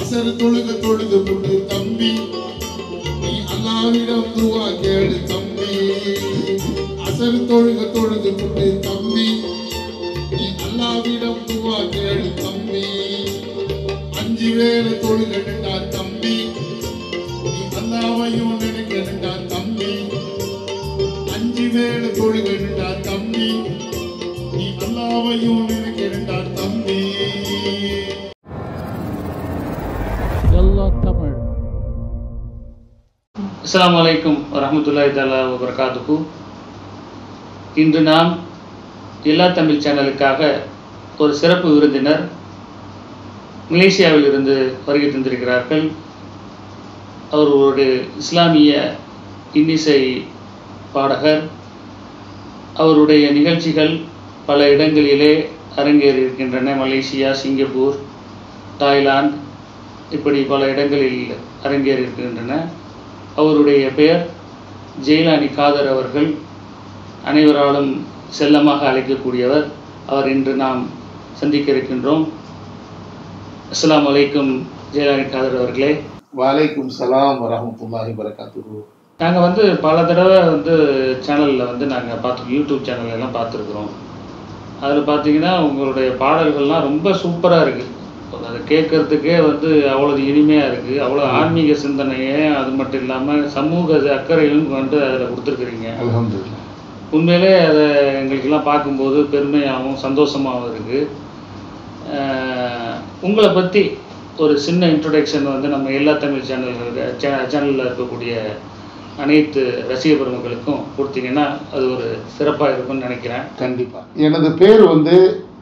அசர் தொழுக தொழுது முட்டு தம்பி நீ அல்லாவிடம் துவா கேடு தம்பி அசர் தொழுக தொழுது முட்டு தம்பி நீ அல்லாவிடம் துவா கேடு தம்பி அஞ்சு வேலை தொழுகண்டா தம்பி நீ அல்லாவையும் நினைக்கணுண்டா தம்பி அஞ்சு வேலை தொழுகண்டா தம்பி நீ அல்லாவையும் நினைக்கணுண்டா தம்பி எல்லா தமிழ் அஸ்ஸலாமு அலைக்கும் வரஹ்மத்துல்லாஹி தஆலா வபரகாத்துஹு இன்று நாம் எல்லா தமிழ் சேனலுக்காக ஒரு சிறப்பு விருந்தினர் மலேசியாவில் இருந்து வருகை தந்திருக்கிறார்கள் அவர் ஒரு இஸ்லாமிய இன்னிசை பாடகர் அவருடைய நிகழ்ச்சிகள் பல இடங்களிலே அரங்கேறி இருக்கின்றன மலேசியா சிங்கப்பூர் தாய்லாந்து இப்படி பல இடங்களில் அரங்கேறி இருக்கின்றன அவருடைய பெயர் ஜெயிலானி காதர் அவர்கள் அனைவராலும் செல்லமாக அழைக்கக்கூடியவர் அவர் இன்று நாம் சந்திக்க இருக்கின்றோம் அஸ்ஸலாமு அலைக்கும் ஜெயிலானி காதர் அவர்களே வலைக்கும் சலாம் வரமத்துல்லாஹி வரகாத்துஹு நாங்கள் வந்து பல தடவை வந்து சேனலில் வந்து நாங்கள் பார்த்து யூடியூப் சேனல் எல்லாம் பார்த்துருக்குறோம் அதில் பார்த்தீங்கன்னா உங்களுடைய பாடல்கள்லாம் ரொம்ப சூப்பராக இருக்குது அதை கேட்கறதுக்கே வந்து அவ்வளோ இனிமையாக இருக்குது அவ்வளோ ஆன்மீக சிந்தனையே அது மட்டும் இல்லாமல் சமூக அக்கறையும் வந்து அதில் கொடுத்துருக்குறீங்க அல்ஹம்துலில்லாஹ் உண்மையிலே அதை எங்களுக்கெல்லாம் பார்க்கும்போது பெருமையாகவும் சந்தோஷமாகவும் இருக்குது உங்களை பற்றி ஒரு சின்ன இன்ட்ரொடக்ஷன் வந்து நம்ம எல்லா தமிழ் சேனல்களுக்கு சேனலில் இருக்கக்கூடிய அனைத்து ரசிக பெருமக்களுக்கும் கொடுத்தீங்கன்னா அது ஒரு சிறப்பாக இருக்கும்னு நினைக்கிறேன் கண்டிப்பா எனது பேர் வந்து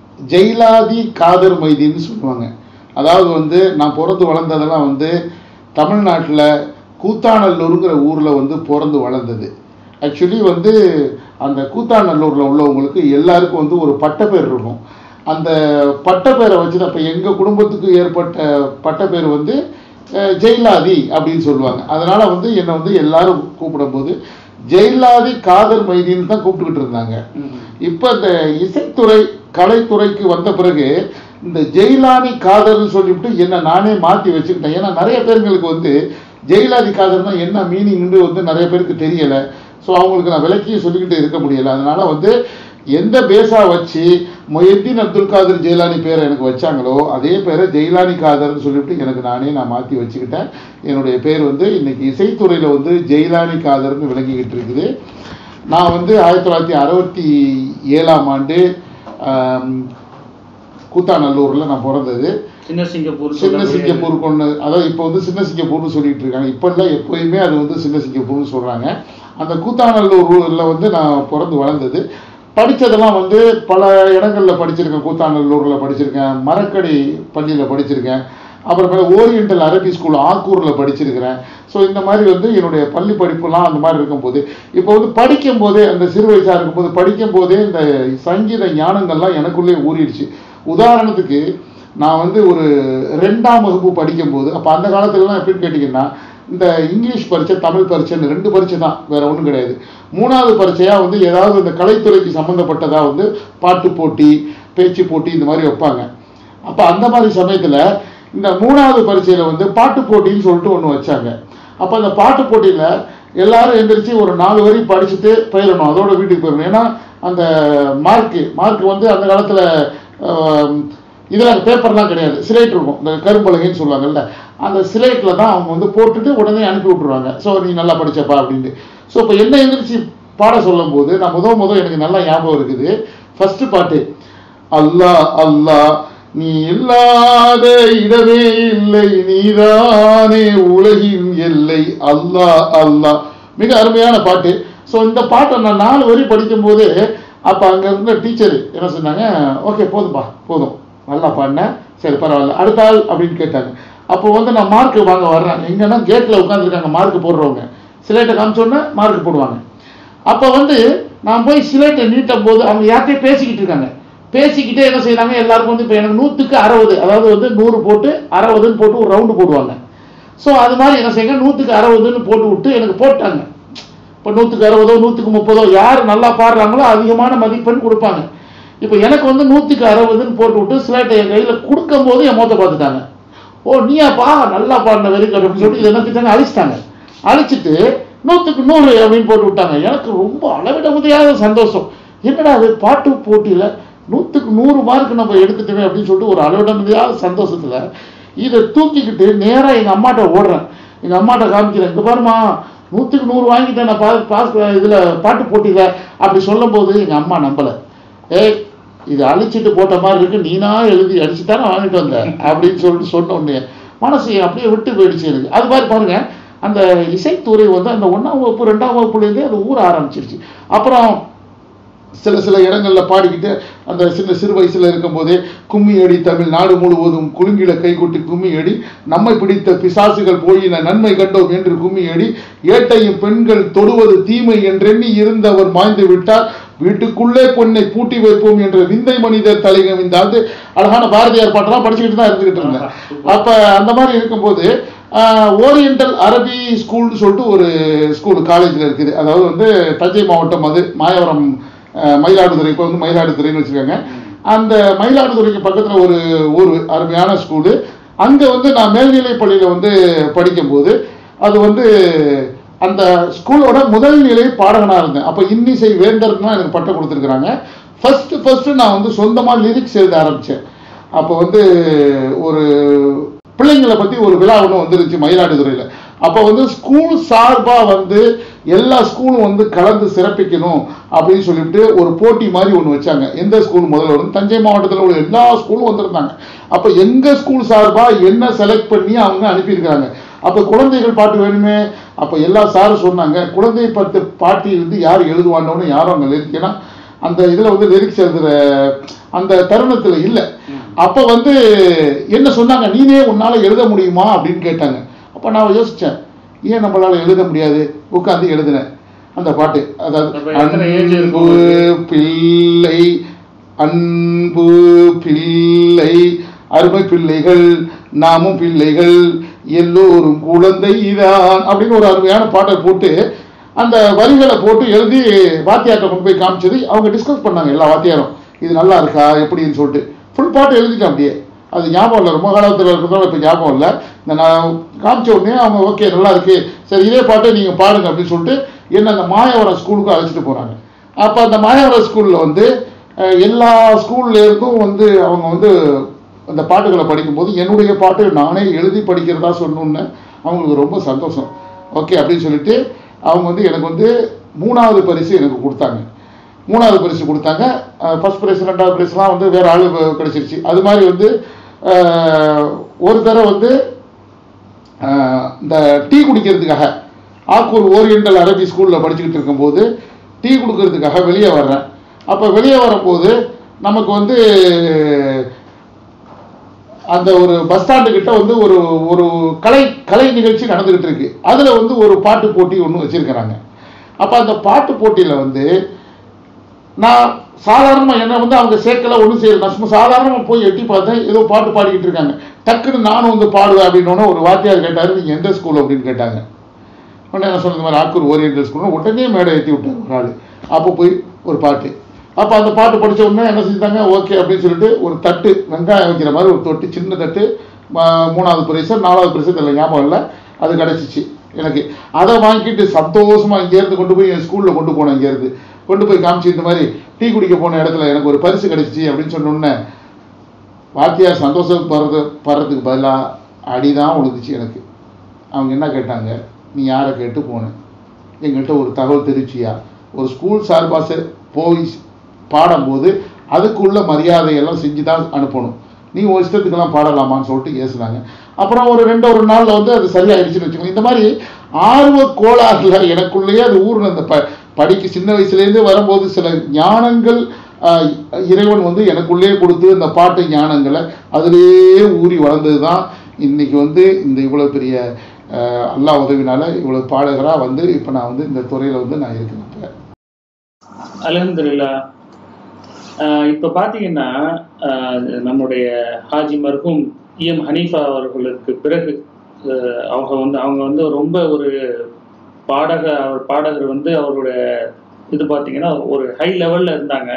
ஜெயிலாதி காதர் மைதின்னு சொல்லுவாங்க அதாவது வந்து நான் பிறந்து வளர்ந்ததெல்லாம் வந்து தமிழ்நாட்டில் கூத்தாநல்லூருங்கிற ஊரில் வந்து பிறந்து வளர்ந்தது ஆக்சுவலி வந்து அந்த கூத்தாநல்லூரில் உள்ளவங்களுக்கு எல்லாருக்கும் வந்து ஒரு பட்டப்பேர் இருக்கும் அந்த பட்டப்பேரை வச்சு அப்போ எங்கள் குடும்பத்துக்கு ஏற்பட்ட பட்டப்பேர் வந்து அஹ், ஜெயிலாதி அப்படின்னு சொல்லுவாங்க அதனால் வந்து என்னை வந்து எல்லாரும் கூப்பிடும்போது ஜெயிலாதி காதர் மைதின்னு தான் கூப்பிட்டுக்கிட்டு இருந்தாங்க இப்போ இந்த இசைத்துறை கலைத்துறைக்கு வந்த பிறகு இந்த ஜெயிலானி காதர்னு சொல்லிவிட்டு என்ன நானே மாற்றி வச்சுக்கிட்டேன் ஏன்னா நிறைய பேர்களுக்கு வந்து ஜெயிலாதி காதர்னா என்ன மீனிங்னு வந்து நிறைய பேருக்கு தெரியலை ஸோ அவங்களுக்கு நான் விளக்கியும் சொல்லிக்கிட்டு இருக்க முடியலை அதனால வந்து எந்த பேஸா வச்சு மொயத்தீன் அப்துல் காதர் ஜெயிலானி பேரை எனக்கு வச்சாங்களோ அதே பேரை ஜெயிலானி காதர்னு சொல்லிவிட்டு எனக்கு நானே நான் மாற்றி வச்சுக்கிட்டேன் என்னுடைய பேர் வந்து இன்னைக்கு இசைத்துறையில் வந்து ஜெயிலானி காதர்னு விளங்கிக்கிட்டு இருக்குது நான் வந்து ஆயிரத்தி தொள்ளாயிரத்தி அறுபத்தி ஏழாம் ஆண்டு ஆம், கூத்தாநல்லூரில் நான் பிறந்தது சின்ன சிங்கப்பூர் சின்ன சொல்லக்கூடிய- சிங்கப்பூர் கொண்டு அதாவது இப்போ வந்து சின்ன சிங்கப்பூர்னு சொல்லிட்டு இருக்காங்க இப்போ இல்லை எப்போயுமே அது வந்து சின்ன சிங்கப்பூர்னு சொல்கிறாங்க அந்த கூத்தாநல்லூரில் வந்து நான் பிறந்து வளர்ந்தது படித்ததெல்லாம் வந்து பல இடங்களில் படிச்சிருக்கேன் கூத்தாநல்லூரில் படிச்சிருக்கேன் மரக்கடி பள்ளியில் படிச்சிருக்கேன் அப்புறமேல ஓரியண்டல் அரபி ஸ்கூல் ஆக்கூரில் படிச்சிருக்கிறேன் ஸோ இந்த மாதிரி வந்து என்னுடைய பள்ளி படிப்புலாம் அந்த மாதிரி இருக்கும்போது இப்போ வந்து படிக்கும் போதே அந்த சிறு வயசாக இருக்கும்போது படிக்கும் போதே இந்த சங்கீத ஞானங்கள்லாம் எனக்குள்ளே ஊறிடுச்சு உதாரணத்துக்கு நான் வந்து ஒரு ரெண்டாம் வகுப்பு படிக்கும்போது அப்போ அந்த காலத்துலலாம் எப்படின்னு கேட்டிங்கன்னா இந்த இங்கிலீஷ் பரீட்சை தமிழ் பரீட்சைன்னு ரெண்டு பரீட்சை தான் வேற ஒன்றும் கிடையாது மூணாவது பரீட்சையாக வந்து ஏதாவது இந்த கலைத்துறைக்கு சம்மந்தப்பட்டதாக வந்து பாட்டு போட்டி பேச்சு போட்டி இந்த மாதிரி வைப்பாங்க அப்போ அந்த மாதிரி சமயத்தில் இந்த மூணாவது பரீட்சையில் வந்து பாட்டு போட்டின்னு சொல்லிட்டு ஒன்று வச்சாங்க அப்போ அந்த பாட்டு போட்டியில் எல்லாரும் எந்திரிச்சு ஒரு நாலு வரி படிச்சுட்டு போயிடணும் அதோட வீட்டுக்கு போயிடணும் ஏன்னா அந்த மார்க்கு மார்க் வந்து அந்த காலத்தில் இதில் பேப்பர்லாம் கிடையாது சிலேட் இருக்கும் இந்த கரும்பலகைன்னு சொல்லுவாங்கல்ல அந்த சிலேட்டில் தான் அவங்க வந்து போட்டுட்டு உடனே அனுப்பி விட்ருவாங்க ஸோ நீ நல்லா படிச்சப்பா அப்படின்ட்டு ஸோ இப்போ என்ன எந்திரிச்சு பாட சொல்லும்போது நான் முத முத எனக்கு நல்லா ஞாபகம் இருக்குது ஃபஸ்ட்டு பாட்டு அல்லாஹ் அல்லாஹ் நீ இல்லாத இடமே இல்லை நீதானே உலகின் எல்லை அல்லாஹ் அல்லாஹ் மிக அருமையான பாட்டு ஸோ இந்த பாட்டை நான் நாலு வரி படிக்கும்போது அப்போ அங்கே இருந்த டீச்சர் என்ன சொன்னாங்க ஓகே போதும்பா போதும் நல்லா பாடினேன் சரி பரவாயில்ல அடுத்த ஆள் அப்படின்னு கேட்டாங்க அப்போ வந்து நான் மார்க் வாங்க வர்றேன் எங்கன்னா கேட்டில் உட்காந்துருக்காங்க மார்க் போடுறவங்க சிலேட்டை காமிச்சோன்னே மார்க் போடுவாங்க அப்போ வந்து நான் போய் சிலேட்டை நீட்டும் போது அவங்க யார்கிட்டயும் பேசிக்கிட்டு இருக்காங்க பேசிக்கிட்டே என்ன செய்றாங்க எல்லாருக்கும் வந்து இப்போ எனக்கு நூற்றுக்கு அறுபது அதாவது வந்து நூறு போட்டு அறுபதுன்னு போட்டு ஒரு ரவுண்டு போடுவாங்க ஸோ அது மாதிரி என்ன செய்யுங்க நூற்றுக்கு அறுபதுன்னு போட்டு விட்டு எனக்கு போட்டாங்க இப்போ நூற்றுக்கு அறுபதோ நூற்றுக்கு முப்பதோ யார் நல்லா பாடுறாங்களோ அதிகமான மதிப்பெண் கொடுப்பாங்க இப்போ எனக்கு வந்து நூற்றுக்கு அறுபதுன்னு போட்டு விட்டு ஸ்லேட்டை என் கையில் கொடுக்கும்போது என் முகத்தை பார்த்துட்டாங்க ஓ நீயாப்பா நல்லா பாடின வெரி குட் அப்படின்னு சொல்லி இதை என்ன செஞ்சாங்க அழிச்சிட்டாங்க அழிச்சிட்டு நூற்றுக்கு நூறு அப்படின்னு போட்டு விட்டாங்க எனக்கு ரொம்ப அளவிட முடியாத சந்தோஷம் என்னடா அது பாட்டு போட்டியில் நூற்றுக்கு நூறு மார்க் நம்ம எடுத்துட்டோமே அப்படின்னு சொல்லிட்டு ஒரு அளவிட முடியாத சந்தோஷத்தில் இதை தூக்கிக்கிட்டு நேராக எங்கள் அம்மாட்ட ஓடுறேன் எங்கள் அம்மாட்ட காமிக்கிறேன் இங்கே பாருமா நூற்றுக்கு நூறு வாங்கிட்டேன் நான் பாஸ் பாஸ் இதில் பாட்டு போட்டியில் அப்படி சொல்லும்போது எங்கள் அம்மா நம்பலை ஏய் இது அழிச்சிட்டு போட்ட மாதிரி இருக்கு நீனா எழுதி அடிச்சு தானே வாங்கிட்டு வந்த அப்படின்னு சொல்லிட்டு சொன்ன உடனே மனசு அப்படியே விட்டு போயிடுச்சு எனக்கு அது மாதிரி பாருங்க அந்த இசைத்துறை வந்து அந்த ஒன்றாம் வகுப்பு ரெண்டாம் வகுப்புலேருந்தே அது ஊற ஆரம்பிச்சிருச்சு அப்புறம் சில சில இடங்கள்ல பாடிக்கிட்டு அந்த சின்ன சிறு வயசுல இருக்கும்போதே கும்மி அடி தமிழ் நாடு முழுவதும் குலுங்கிட கைகொட்டி கும்மி அடி நம்மை பிடித்த பிசாசுகள் போயின நன்மை கண்டோம் என்று கும்மி அடி ஏட்டையும் பெண்கள் தொடுவது தீமை என்றெண்ணி இருந்தவர் மாய்ந்து விட்டார் வீட்டுக்குள்ளே பொண்ணை பூட்டி வைப்போம் என்ற விந்தை மனிதர் தலைகம் இந்த ஆண்டு அழகான பாரதியார் பாட்டெல்லாம் படிச்சுக்கிட்டு தான் இருந்துகிட்டு இருந்தேன் அப்ப அந்த மாதிரி இருக்கும்போது ஓரியண்டல் அரபி ஸ்கூல்னு சொல்லிட்டு ஒரு ஸ்கூல் காலேஜில் இருக்குது அதாவது வந்து தஞ்சை மாவட்டம் அது மாயவரம் அஹ், மயிலாடுதுறை இப்போ வந்து மயிலாடுதுறைன்னு வச்சுருக்காங்க அந்த மயிலாடுதுறைக்கு பக்கத்தில் ஒரு ஊர் அருமையான ஸ்கூலு அங்கே வந்து நான் மேல்நிலைப் பள்ளியில் வந்து படிக்கும்போது அது வந்து அந்த ஸ்கூலோட முதல் நிலை பாடகனாக இருந்தேன் அப்போ இன்னிசை வேந்தர்னு எனக்கு பட்டம் கொடுத்துருக்குறாங்க ஃபஸ்ட்டு ஃபஸ்ட்டு நான் வந்து சொந்தமாக லிரிக்ஸ் எழுத ஆரம்பித்தேன் அப்போ வந்து ஒரு பிள்ளைங்களை பற்றி ஒரு விழா ஒன்று வந்துருச்சு மயிலாடுதுறையில் அப்போ வந்து ஸ்கூல் சார்பாக வந்து எல்லா ஸ்கூலும் வந்து கலந்து சிறப்பிக்கணும் அப்படின்னு சொல்லிட்டு ஒரு போட்டி மாதிரி ஒன்று வச்சாங்க எந்த ஸ்கூல் முதல்ல வரும் தஞ்சை மாவட்டத்தில் உள்ள எல்லா ஸ்கூலும் வந்திருந்தாங்க அப்போ எங்கள் ஸ்கூல் சார்பாக என்ன செலக்ட் பண்ணி அவங்க அனுப்பியிருக்காங்க அப்போ குழந்தைகள் பாட்டு வேணுமே அப்போ எல்லா சாரும் சொன்னாங்க குழந்தை பத்து பாட்டி வந்து யார் எழுதுவானோன்னு யாரும் அங்கே லிரிக் ஏன்னா அந்த இதில் வந்து லிரிக்ஸ் எழுதுகிற அந்த தருணத்தில் இல்லை அப்போ வந்து என்ன சொன்னாங்க நீனே உன்னால் எழுத முடியுமா அப்படின்னு கேட்டாங்க அப்போ நான் யோசித்தேன் ஏன் நம்மளால் எழுத முடியாது உட்காந்து எழுதினேன் அந்த பாட்டு அதாவது அப்ப எத்தனை age இருக்கும் அன்பு உங்களுக்கு? பிள்ளை அன்பு பிள்ளை அருமை பிள்ளைகள் நாமும் பிள்ளைகள் எல்லோரும் குழந்தைதான் அப்படின்னு ஒரு அருமையான பாட்டை போட்டு அந்த வரிகளை போட்டு எழுதி வாத்தியார்ட்ட கொண்டு போய் காமிச்சது அவங்க டிஸ்கஸ் பண்ணாங்க எல்லா வாத்தியாரும் இது நல்லா இருக்கா எப்படின்னு சொல்லிட்டு ஃபுல் பாட்டு எழுதிட்டேன் அப்படியே அது ஞாபகம் இல்லை ரொம்ப காலத்தில் இருக்கிறதால இப்போ ஞாபகம் இல்லை இந்த நான் காமிச்ச உடனே அவங்க ஓகே நல்லா இருக்கு சரி இதே பாட்டை நீங்கள் பாடுங்க அப்படின்னு சொல்லிட்டு என்ன அந்த மாயவரம் ஸ்கூலுக்கு அழைச்சிட்டு போகிறாங்க அப்போ அந்த மாயவரம் ஸ்கூலில் வந்து அஹ், எல்லா ஸ்கூல்ல இருந்தும் வந்து அவங்க வந்து அந்த பாட்டுகளை படிக்கும்போது என்னுடைய பாட்டு நானே எழுதி படிக்கிறதா சொன்னோன்னு அவங்களுக்கு ரொம்ப சந்தோஷம் ஓகே அப்படின்னு சொல்லிட்டு அவங்க வந்து எனக்கு வந்து மூணாவது பரிசு எனக்கு கொடுத்தாங்க மூணாவது பரிசு கொடுத்தாங்க ஃபர்ஸ்ட் ப்ரைஸ் ரெண்டாவது ப்ரைஸ்லாம் வந்து வேறு ஆளு கிடைச்சிருச்சு அது மாதிரி வந்து அஹ், ஒரு தடவை வந்து அஹ், இந்த டீ குடிக்கிறதுக்காக ஆக்கூர் ஓரியண்டல் அரபி ஸ்கூலில் படிச்சுக்கிட்டு இருக்கும்போது டீ கொடுக்கறதுக்காக வெளியே வர்றேன் அப்போ வெளியே வரும்போது நமக்கு வந்து அந்த ஒரு பஸ் ஸ்டாண்டு கிட்ட வந்து ஒரு ஒரு கலை கலை நிகழ்ச்சி நடந்துகிட்டு இருக்கு அதில் வந்து ஒரு பாட்டு போட்டி ஒன்று வச்சிருக்கிறாங்க அப்போ அந்த பாட்டு போட்டியில் வந்து நான் சாதாரணமாக என்ன வந்து அவங்க சேர்க்கல ஒன்றும் செய்யல நான் சும்மா சாதாரணமாக போய் எட்டி பார்த்தேன் ஏதோ பாட்டு பாடிக்கிட்டு இருக்காங்க டக்குன்னு நானும் வந்து பாடுவேன் அப்படின்னோடனே ஒரு வாத்தியார் கேட்டார் நீங்கள் எந்த ஸ்கூல் அப்படின்னு கேட்டாங்க உடனே நான் சொன்னது மாதிரி ஆக்கூர் ஓரியண்டல் ஸ்கூல்னு உடனே மேடை ஏற்றி விட்டார் ஒரு ஆள் அப்போ போய் ஒரு பாட்டு அப்போ அந்த பாட்டு படிச்ச உடனே என்ன செஞ்சாங்க ஓகே அப்படின்னு சொல்லிட்டு ஒரு தட்டு வெங்காயம் வைக்கிற மாதிரி ஒரு தொட்டு சின்ன தட்டு ம- மூணாவது பரிசு நாலாவது பரிசு இதில் ஞாபகம் இல்லை அது கிடச்சிச்சு எனக்கு அதை வாங்கிட்டு சந்தோஷமாக இங்கேருந்து கொண்டு போய் என் ஸ்கூலில் கொண்டு போனேன் இங்கேருந்து கொண்டு போய் காமிச்சு இந்த மாதிரி டீ குடிக்க போன இடத்துல எனக்கு ஒரு பரிசு கிடச்சிச்சு அப்படின்னு சொன்ன உடனே வாத்தியார் சந்தோஷம் படுறது படுறதுக்கு பதிலாக அடி தான் விழுந்துச்சு எனக்கு அவங்க என்ன கேட்டாங்க நீ யாரை கேட்டு போன எங்கள்கிட்ட ஒரு தகவல் தெரிவிச்சியா ஒரு ஸ்கூல் சார்பாக போய் பாடும்போது அதுக்குள்ள மரியாதையெல்லாம் செஞ்சு தான் அனுப்பணும் நீ ஒரு இஷ்டத்துக்கெல்லாம் பாடலாமான்னு சொல்லிட்டு ஏசுனாங்க அப்புறம் ஒரு ரெண்டு ஒரு நாளில் வந்து அது சரியாயிடுச்சுன்னு வச்சுக்கோங்க இந்த மாதிரி ஆர்வ கோளாறுல எனக்குள்ளேயே அது ஊர்ன அந்த ப படிக்க சின்ன வயசுலேருந்து வரும்போது சில ஞானங்கள் ஆஹ், இறைவன் வந்து எனக்குள்ளேயே கொடுத்து இந்த பாட்டு ஞானங்களை அதிலேயே ஊறி வளர்ந்தது தான் இன்னைக்கு வந்து இந்த இவ்வளோ பெரிய ஆஹ், அல்லாஹ் உதவினால இவ்வளோ பாடகராக வந்து இப்போ நான் வந்து இந்த துறையில் வந்து நான் இருக்கிறேன் இப்போ அலமதுல்லா இப்போ பார்த்தீங்கன்னா ஆஹ் நம்முடைய ஹாஜி மர்ஹூம் இஎம் ஹனீஃபா அவர்களுக்கு பிறகு ஆஹ் அவங்க வந்து அவங்க வந்து ரொம்ப ஒரு பாடக அவர் பாடகர் வந்து அவருடைய இது பார்த்தீங்கன்னா ஒரு ஹை லெவலில் இருந்தாங்க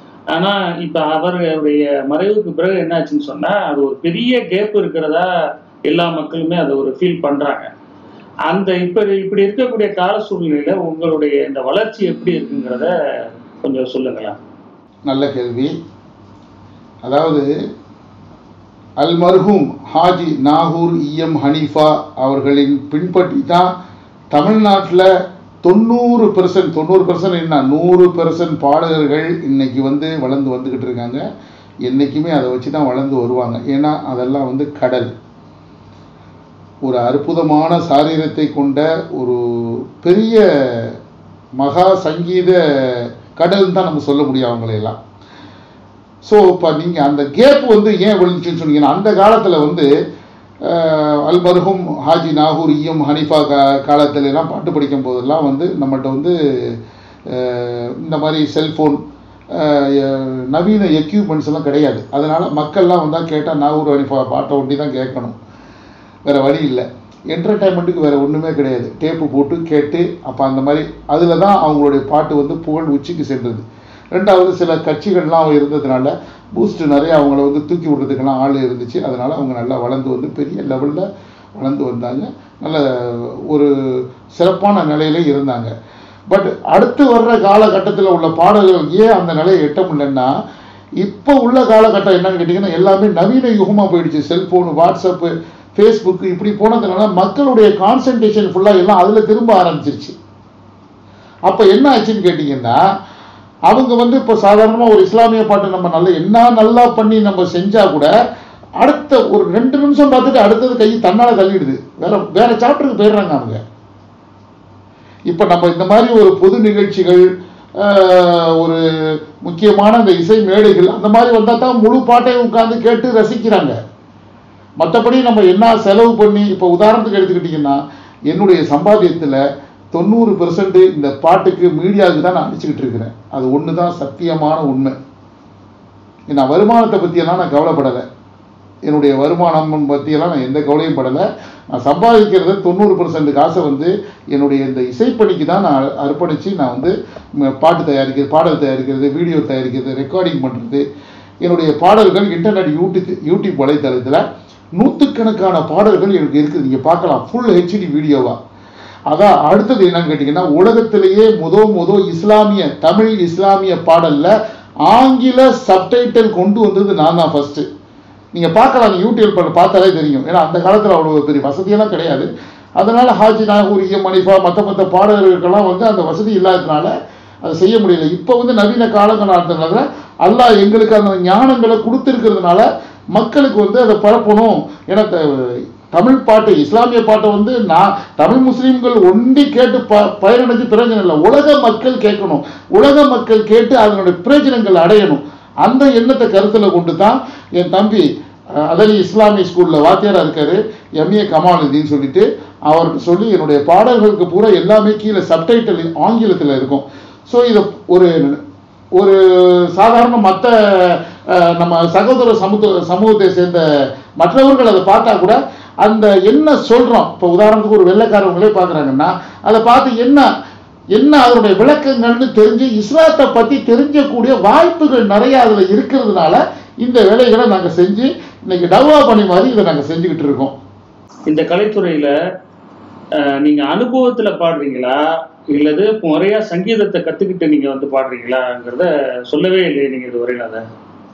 ஆனால் இப்போ அவருடைய மறைவுக்கு பிறகு என்னாச்சுன்னு சொன்னால் அது ஒரு பெரிய கேப் இருக்கிறதா எல்லா மக்களுமே அதை ஒரு ஃபீல் பண்றாங்க அந்த இப்ப இப்படி இருக்கக்கூடிய கால சூழ்நிலையில உங்களுடைய இந்த வளர்ச்சி எப்படி இருக்குங்கிறத கொஞ்சம் சொல்லுங்களேன் நல்ல கேள்வி அதாவது அல் மர்ஹூம் ஹாஜி நாகூர் இஎம் ஹனீஃபா அவர்களின் பின்பற்றி தான் தமிழ்நாட்டில் தொண்ணூறு பெர்சன்ட் தொண்ணூறு பெர்சன்ட் என்ன நூறு பெர்சன்ட் பாடகர்கள் இன்னைக்கு வந்து வளர்ந்து வந்துக்கிட்டு இருக்காங்க என்றைக்குமே அதை வச்சு தான் வளர்ந்து வருவாங்க ஏன்னா அதெல்லாம் வந்து கடல் ஒரு அற்புதமான சாரீரத்தை கொண்ட ஒரு பெரிய மகா சங்கீத கடல் தான் நம்ம சொல்ல முடியும் அவங்களையெல்லாம் ஸோ இப்போ நீங்கள் அந்த கேப் வந்து ஏன் விழுந்துச்சுன்னு சொன்னீங்கன்னா அந்த காலத்தில் வந்து அஹ், அல் மர்ஹூம் ஹாஜி நாகூர் இஎம் ஹனீஃபா கா காலத்துல எல்லாம் பாட்டு படிக்கும் போதெல்லாம் வந்து நம்மகிட்ட வந்து அஹ், இந்த மாதிரி செல்ஃபோன் நவீன எக்யூப்மெண்ட்ஸ் எல்லாம் கிடையாது அதனால் மக்கள்லாம் வந்தால் கேட்டால் நாகூர் ஹனீஃபா பாட்டை ஒண்டி தான் கேட்கணும் வேறு வழி இல்லை என்டர்டைன்மெண்ட்டுக்கு வேறு ஒன்றுமே கிடையாது டேப்பு போட்டு கேட்டு அப்போ அந்த மாதிரி அதில் தான் அவங்களுடைய பாட்டு வந்து புகழ் உச்சிக்கு சென்றது ரெண்டாவது சில கட்சிகள்லாம் இருந்ததுனால பூஸ்ட் நிறைய அவங்கள வந்து தூக்கி விடுறதுக்கெல்லாம் ஆள் இருந்துச்சு அதனால் அவங்க நல்லா வளர்ந்து வந்து பெரிய லெவலில் வளர்ந்து வந்தாங்க நல்ல ஒரு சிறப்பான நிலையில இருந்தாங்க பட் அடுத்து வர்ற காலகட்டத்தில் உள்ள பாடல்கள் ஏன் அந்த நிலையை எட்ட முடியலன்னா இப்போ உள்ள காலகட்டம் என்னன்னு கேட்டிங்கன்னா எல்லாமே நவீன யுகமாக போயிடுச்சு செல்ஃபோனு வாட்ஸ்அப்பு ஃபேஸ்புக்கு இப்படி போனதுனால மக்களுடைய கான்சன்ட்ரேஷன் ஃபுல்லாக எல்லாம் அதில் திரும்ப ஆரம்பிச்சிருச்சு அப்போ என்ன ஆச்சுன்னு கேட்டிங்கன்னா அவங்க வந்து இப்போ சாதாரணமாக ஒரு இஸ்லாமிய பாட்டு நம்ம நல்ல என்ன நல்லா பண்ணி நம்ம செஞ்சால் கூட அடுத்த ஒரு ரெண்டு நிமிஷம் பார்த்துட்டு அடுத்தது கை தன்னால் தள்ளிடுது வேற வேற சாப்டருக்கு போயிடுறாங்க அவங்க இப்போ நம்ம இந்த மாதிரி ஒரு பொது நிகழ்ச்சிகள் ஆஹ், ஒரு முக்கியமான இந்த இசை மேடைகள் அந்த மாதிரி வந்தால் தான் முழு பாட்டையும் உட்கார்ந்து கேட்டு ரசிக்கிறாங்க மற்றபடி நம்ம என்ன செலவு பண்ணி இப்போ உதாரணத்துக்கு எடுத்துக்கிட்டிங்கன்னா என்னுடைய சம்பாத்தியத்தில் தொண்ணூறு பெர்சன்ட் இந்த பாட்டுக்கு மீடியாவுக்கு தான் நான் அடிச்சுக்கிட்டு இருக்கிறேன் அது ஒன்று தான் சத்தியமான உண்மை நான் வருமானத்தை பற்றியெல்லாம் நான் கவலைப்படலை என்னுடைய வருமானம் பற்றியெல்லாம் நான் எந்த கவலையும் படலை நான் சம்பாதிக்கிறது தொண்ணூறு பர்சன்ட் காசை வந்து என்னுடைய இந்த இசைப்பணிக்கு தான் நான் அர்ப்பணித்து நான் வந்து ம், பாட்டு தயாரிக்கிறது பாடல் தயாரிக்கிறது வீடியோ தயாரிக்கிறது ரெக்கார்டிங் பண்ணுறது என்னுடைய பாடல்கள் இன்டர்நெட் யூடியூப் யூடியூப் வலைத்தளத்தில் நூற்றுக்கணக்கான பாடல்கள் எனக்கு இருக்குது நீங்கள் பார்க்கலாம் ஃபுல் ஹெச்டி வீடியோவாக அதான் அடுத்தது என்னன்னு கேட்டிங்கன்னா உலகத்திலேயே முத முத இஸ்லாமிய தமிழ் இஸ்லாமிய பாடல்ல ஆங்கில சப்டைட்டில் கொண்டு வந்தது நான் தான் ஃபர்ஸ்ட் நீங்க பார்க்கலாம் நீங்க யூடியூப் பண்ண பார்த்தாலே தெரியும் ஏன்னா அந்த காலத்துல அவ்வளவு பெரிய வசதியெல்லாம் கிடையாது அதனால ஹாஜி நாகூர் இஎம் மணிஃபா மற்ற மற்ற பாடகர்களுக்கெல்லாம் வந்து அந்த வசதி இல்லாததுனால அதை செய்ய முடியல இப்போ வந்து நவீன காலகட்டத்தில் அல்லாஹ் எங்களுக்கு அந்த ஞானங்களை கொடுத்துருக்கிறதுனால மக்களுக்கு வந்து அதை பரப்பணும் ஏன்னா த- தமிழ் பாட்டு இஸ்லாமிய பாட்டை வந்து நான் தமிழ் முஸ்லீம்கள் ஒண்டி கேட்டு ப பயனடைஞ்சு பிரயோஜனம் இல்லை உலக மக்கள் கேட்கணும் உலக மக்கள் கேட்டு அதனுடைய பிரயோஜனங்கள் அடையணும் அந்த எண்ணத்தை கருத்துல கொண்டு தான் என் தம்பி அஹ், அதலி இஸ்லாமிய ஸ்கூல்ல வாத்தியாரா இருக்காரு எம்ஏ கமாலுதீன் சொல்லிட்டு அவருக்கு சொல்லி என்னுடைய பாடல்களுக்கு பூரா எல்லாமே கீழே சப்டைட்டில் ஆங்கிலத்தில் இருக்கும் ஸோ இதை ஒரு ஒரு சாதாரண மற்ற நம்ம சகோதர சமூக சமூகத்தை சேர்ந்த மற்றவர்கள் அதை பார்த்தா கூட அந்த என்ன சொல்றோம் இப்போ உதாரணத்துக்கு ஒரு வெள்ளைக்காரவங்களே பார்க்குறாங்கன்னா அதை பார்த்து என்ன என்ன அதனுடைய விளக்கங்கள்னு தெரிஞ்சு இஸ்லாத்தை பற்றி தெரிஞ்சக்கூடிய வாய்ப்புகள் நிறைய அதில் இருக்கிறதுனால இந்த வேலைகளை நாங்கள் செஞ்சு இன்னைக்கு டவ்வா பணி மாதிரி இதை நாங்கள் செஞ்சுக்கிட்டு இருக்கோம் இந்த கலைத்துறையில அஹ், நீங்க அனுபவத்துல பாடுறீங்களா இல்லது முறையா சங்கீதத்தை கத்துக்கிட்டு நீங்க வந்து பாடுறீங்களாங்கிறத சொல்லவே இல்லையே நீங்க இது வரையில அதை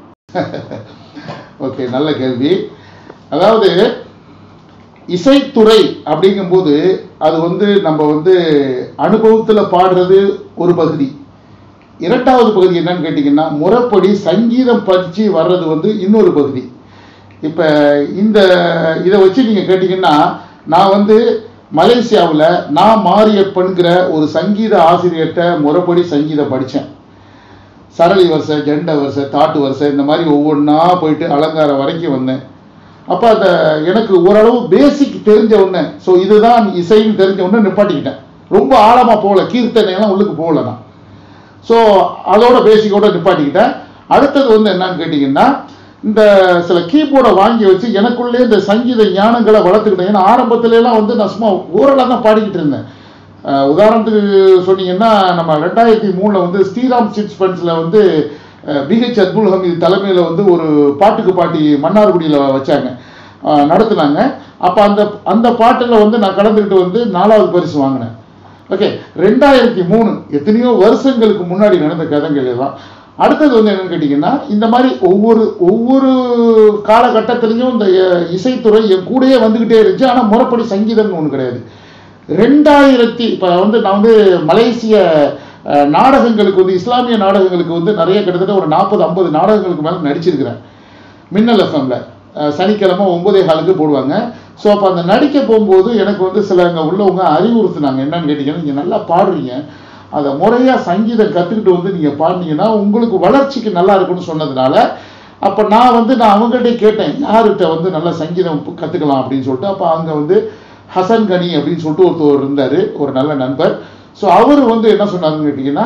ஓகே நல்ல கேள்வி அதாவது இசைத்துறை அப்படிங்கும்போது அது வந்து நம்ம வந்து அனுபவத்தில் பாடுறது ஒரு பகுதி இரண்டாவது பகுதி என்னன்னு கேட்டிங்கன்னா முறைப்படி சங்கீதம் படித்து வர்றது வந்து இன்னொரு பகுதி இப்போ இந்த இதை வச்சு நீங்கள் கேட்டிங்கன்னா நான் வந்து மலேசியாவில் நான் மாரியப்பன்கிற ஒரு சங்கீத ஆசிரியர்கிட்ட முறைப்படி சங்கீதம் படித்தேன் சரளி வரிசை ஜெண்ட வரிசை தாட்டு வரிசை இந்த மாதிரி ஒவ்வொன்றா போயிட்டு அலங்காரம் வரைக்கும் வந்தேன் அப்போ அந்த எனக்கு ஓரளவு பேசிக் தெரிஞ்ச உடனே ஸோ இதுதான் இசைன்னு தெரிஞ்ச உடனே நிப்பாட்டிக்கிட்டேன் ரொம்ப ஆழமாக போகல கீர்த்தனையெல்லாம் உள்ளுக்கு போகல நான் ஸோ அதோட பேசிக்கோட நிப்பாட்டிக்கிட்டேன் அடுத்தது வந்து என்னன்னு கேட்டிங்கன்னா இந்த சில கீபோர்டை வாங்கி வச்சு எனக்குள்ளே இந்த சங்கீத ஞானங்களை வளர்த்துக்கிட்டேன் ஏன்னா ஆரம்பத்துல எல்லாம் வந்து நான் சும்மா ஓரலாக தான் பாடிக்கிட்டு இருந்தேன் அஹ் உதாரணத்துக்கு சொன்னீங்கன்னா நம்ம ரெண்டாயிரத்தி மூணில் வந்து ஸ்ரீராம் சிட்ஸ் ஃபண்ட்ஸில் வந்து பிஹெச் அப்துல் ஹமீது தலைமையில் வந்து ஒரு பாட்டுக்கு பாட்டி மன்னார்குடியில் வச்சாங்க அஹ் நடத்துனாங்க அப்போ அந்த அந்த பாட்டில் வந்து நான் கலந்துக்கிட்டு வந்து நாலாவது பரிசு வாங்கினேன் ஓகே ரெண்டாயிரத்தி மூணு எத்தனையோ வருஷங்களுக்கு முன்னாடி நடந்த கதைகள் எல்லாம் அடுத்தது வந்து என்னன்னு கேட்டிங்கன்னா இந்த மாதிரி ஒவ்வொரு ஒவ்வொரு காலகட்டத்திலையும் இந்த அஹ், இசைத்துறை என் கூடயே வந்துக்கிட்டே இருந்துச்சு ஆனால் முறைப்படி சங்கீதம்னு ஒன்று கிடையாது ரெண்டாயிரத்தி இப்போ வந்து நான் வந்து மலேசிய அஹ், நாடகங்களுக்கு வந்து இஸ்லாமிய நாடகங்களுக்கு வந்து நிறைய கிட்டத்தட்ட ஒரு நாற்பது ஐம்பது நாடகங்களுக்கு மேலே நடிச்சிருக்கிறேன் மின்னல் எஃப்எம்ல சனிக்கிழமை ஒன்பதே காலுக்கு போடுவாங்க ஸோ அப்போ அந்த நடிக்க போகும்போது எனக்கு வந்து சில அங்கே உள்ளவங்க அறிவுறுத்துனாங்க என்னன்னு கேட்டிங்கன்னா நீங்கள் நல்லா பாடுறீங்க அதை முறையாக சங்கீதம் கற்றுக்கிட்டு வந்து நீங்கள் பாடினீங்கன்னா உங்களுக்கு வளர்ச்சிக்கு நல்லா இருக்கும்னு சொன்னதுனால அப்போ நான் வந்து நான் அவங்கள்ட்ட கேட்டேன் யார்கிட்ட வந்து நல்லா சங்கீதம் கற்றுக்கலாம் அப்படின்னு சொல்லிட்டு அப்போ அங்கே வந்து ஹசன் கனி அப்படின்னு சொல்லிட்டு ஒருத்தர் இருந்தார் ஒரு நல்ல நண்பர் ஸோ அவர் வந்து என்ன சொன்னாருன்னு கேட்டிங்கன்னா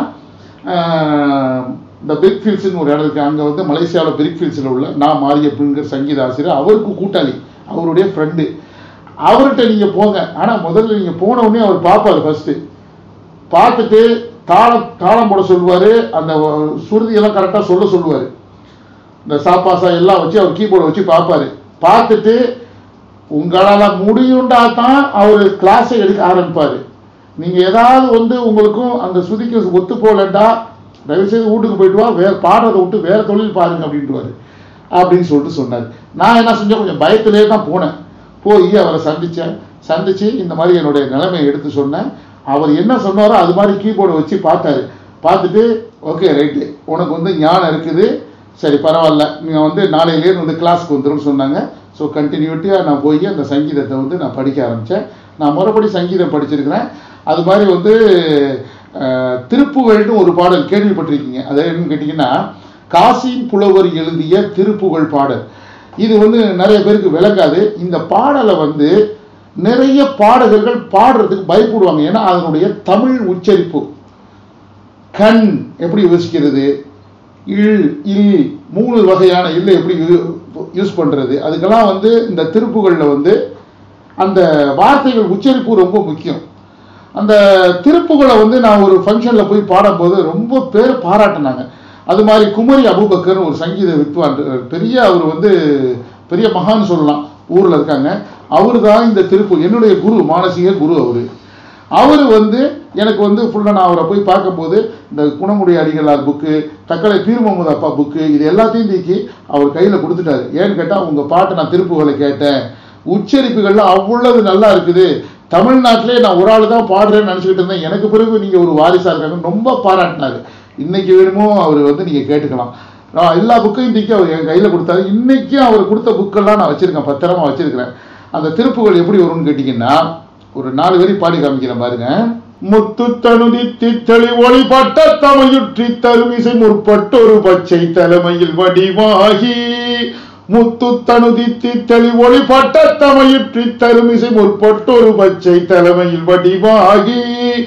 ஆஹ், இந்த பிரிக் ஃபீல்ட்ஸ்னு ஒரு இடம் இருக்குது அங்கே வந்து மலேசியாவில் பிரிக் ஃபீல்ட்ஸில் உள்ள நான் மாரியப்பன்கிற சங்கீத ஆசிரியர் அவருக்கு கூட்டாளி அவருடைய ஃப்ரெண்டு அவர்கிட்ட நீங்கள் போங்க ஆனால் முதல்ல நீங்கள் போன உடனே அவர் பார்ப்பார் ஃபஸ்ட்டு பார்த்துட்டு தாளம் தாளம் போட சொல்லுவார் அந்த சுருதியெல்லாம் கரெக்டாக சொல்ல சொல்லுவார் இந்த சாப்பாசா எல்லாம் வச்சு அவர் கீபோர்டை வச்சு பார்ப்பாரு பார்த்துட்டு உங்களால் முடியுண்டா தான் அவர் கிளாஸை எடுக்க ஆரம்பிப்பார் நீங்கள் ஏதாவது வந்து உங்களுக்கும் அந்த சுதிக்கு ஒத்து போகலண்டா தயவுசெய்து வீட்டுக்கு போயிட்டு வா வேற பாடுறதை விட்டு வேற தொழில் பாருங்க அப்படின்ட்டுவாரு அப்படின்னு சொல்லிட்டு சொன்னார் நான் என்ன செஞ்சேன் கொஞ்சம் பயத்திலே தான் போனேன் போய் அவரை சந்தித்தேன் சந்தித்து இந்த மாதிரி என்னுடைய நிலைமையை எடுத்து சொன்னேன் அவர் என்ன சொன்னாரோ அது மாதிரி கீபோர்டை வச்சு பார்த்தாரு பார்த்துட்டு ஓகே ரைட்டு உனக்கு வந்து ஞானம் இருக்குது சரி பரவாயில்ல நீங்கள் வந்து நாளையிலேருந்து வந்து கிளாஸ்க்கு வந்துரும்னு சொன்னாங்க ஸோ கண்டினியூட்டியாக நான் போய் அந்த சங்கீதத்தை வந்து நான் படிக்க ஆரம்பித்தேன் நான் முறைப்படி சங்கீதம் படிச்சிருக்கிறேன் அது மாதிரி வந்து அஹ், திருப்புகழ்னு ஒரு பாடல் கேள்விப்பட்டிருக்கீங்க அது என்னன்னு கேட்டிங்கன்னா காசிம் புலவர் எழுதிய திருப்புகழ் பாடல் இது வந்து நிறைய பேருக்கு விளங்காது இந்த பாடலை வந்து நிறைய பாடகர்கள் பாடுறதுக்கு பயப்படுவாங்க ஏன்னா அதனுடைய தமிழ் உச்சரிப்பு கண் எப்படி யோசிக்கிறது இல் இல் மூணு வகையான இல்லை எப்படி யூஸ் பண்ணுறது அதுக்கெல்லாம் வந்து இந்த திருப்புகளில் வந்து அந்த வார்த்தைகள் உச்சரிப்பு ரொம்ப முக்கியம் அந்த திருப்புகளை வந்து நான் ஒரு ஃபங்க்ஷனில் போய் பாடும்போது ரொம்ப பேர் பாராட்டினாங்க அது மாதிரி குமரி அபுபக்கர்னு ஒரு சங்கீத வித்வான் பெரிய அவர் வந்து பெரிய மகான் சொல்லலாம் ஊரில் இருக்காங்க அவர் தான் இந்த திருப்பு என்னுடைய குரு மானசீக குரு அவர் அவர் வந்து எனக்கு வந்து ஃபுல்லாக நான் அவரை போய் பார்க்கும்போது இந்த குணமுடைய அடிகளார் புக்கு தக்கலை பீர் முகமது அப்பா புக்கு இது எல்லாத்தையும் தூக்கி அவர் கையில் கொடுத்துட்டாரு ஏன்னு கேட்டால் உங்கள் பாட்டை நான் திருப்புகளை கேட்டேன் உச்சரிப்புகள்லாம் அவ்வளவு நல்லா இருக்குது தமிழ்நாட்டிலே நான் ஒரு ஆள் தான் பாடுறேன்னு நினச்சிக்கிட்டு இருந்தேன் எனக்கு பிறகு நீங்கள் ஒரு வாரிசாக இருக்காங்கன்னு ரொம்ப பாராட்டினாரு இன்னைக்கு வேணுமோ அவர் வந்து நீங்கள் கேட்டுக்கலாம் நான் எல்லா புக்கையும் தூக்கி அவர் என் கையில் கொடுத்தாரு இன்னைக்கும் அவர் கொடுத்த புக்கெல்லாம் நான் வச்சுருக்கேன் பத்திரமா வச்சுருக்கிறேன் அந்த திருப்புகள் எப்படி வரும்னு கேட்டிங்கன்னா ஒரு நாலு வரி பாடி காமிக்கிறேன் பாருங்க முத்து தனுதி தித்தளி ஒளிபட்ட தமையுற்றி தருமிசை முற்பட்டொரு பச்சை தலைமையில் வடிவாகி முத்து தனுதி தித்தளி ஒளிபட்ட தமையுற்றி தருமிசை முற்பட்டொரு பச்சை தலைமையில் வடிவாகி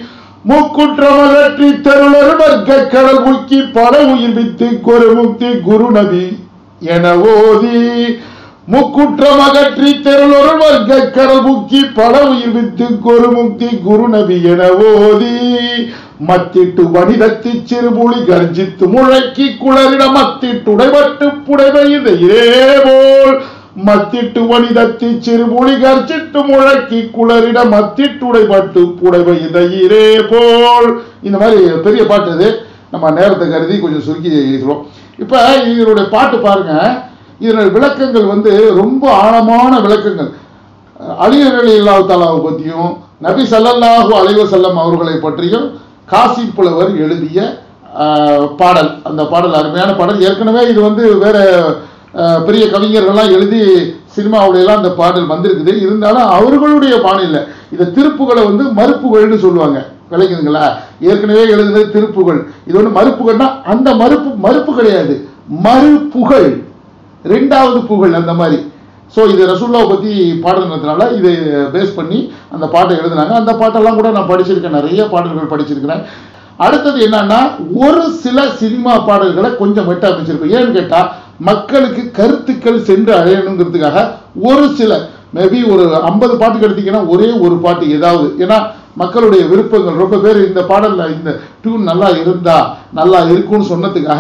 முக்குற்றமகற்றி தருளர் வர்க்க கடல் முக்கி பல உயிர் வித்து குருமுக்தி குரு நபி என ஓதி முக்குற்றம் அகற்றி தெருளொரு வர்க்க கடல் முக்கி பல உயிர் வித்து குருமுக்தி குரு நபி என ஓதி மத்திட்டு வனிதத்தி சிறுபுலி கர்ஜித்து முழக்கி குளரிட மத்திட்டு உடைபட்டு புடைவையிலே போல் மத்திட்டு வனிதத்தி சிறுபுலி கர்ஜித்து முழக்கி குளரிட மத்திட்டு உடைபட்டு புடைவை இதையிரே போல் இந்த மாதிரி பெரிய பாட்டு இது நம்ம நேரத்தை கருதி கொஞ்சம் சுருக்கி எழுதுறோம் இப்போ இதனுடைய பாட்டு பாருங்க இதனுடைய விளக்கங்கள் வந்து ரொம்ப ஆழமான விளக்கங்கள் அலியர் அலி இல்லாஹ் தாலாவை பற்றியும் நபி ஸல்லல்லாஹு அலைஹி வஸல்லம் அவர்களை பற்றியும் காசி புலவர் எழுதிய ஆஹ், பாடல் அந்த பாடல் அருமையான பாடல் ஏற்கனவே இது வந்து வேற ஆஹ், பெரிய கவிஞர்கள்லாம் எழுதி சினிமாவுல எல்லாம் அந்த பாடல் வந்திருக்குது இருந்தாலும் அவர்களுடைய பாணியில் இந்த திருப்புகளை வந்து மறுப்புகள்னு சொல்லுவாங்க விளங்குதுங்களா ஏற்கனவே எழுதுனது திருப்புகழ் இது ஒன்று மறுப்புகள்னா அந்த மறுப்பு மறுப்பு கிடையாது மறுப்புகழ் ரெண்டாவது புகழ் அந்த மாதிரி ஸோ இது ரசூல்லாவை பற்றி பாடுறதுனால இதை பேஸ் பண்ணி அந்த பாட்டை எழுதுனாங்க அந்த பாட்டெல்லாம் கூட நான் படிச்சிருக்கேன் நிறைய பாடல்கள் படிச்சிருக்கிறேன் அடுத்தது என்னன்னா ஒரு சில சினிமா பாடல்களை கொஞ்சம் வெட்ட அமைச்சிருக்கும் ஏன்னு கேட்டால் மக்களுக்கு கருத்துக்கள் சென்று அடையணுங்கிறதுக்காக ஒரு சில மேபி ஒரு ஐம்பது பாட்டுக்கு எடுத்தீங்கன்னா ஒரே ஒரு பாட்டு ஏதாவது ஏன்னா மக்களுடைய விருப்பங்கள் ரொம்ப பேர் இந்த பாடல்ல இந்த டியூன் நல்லா இருந்தா நல்லா இருக்கும்னு சொன்னதுக்காக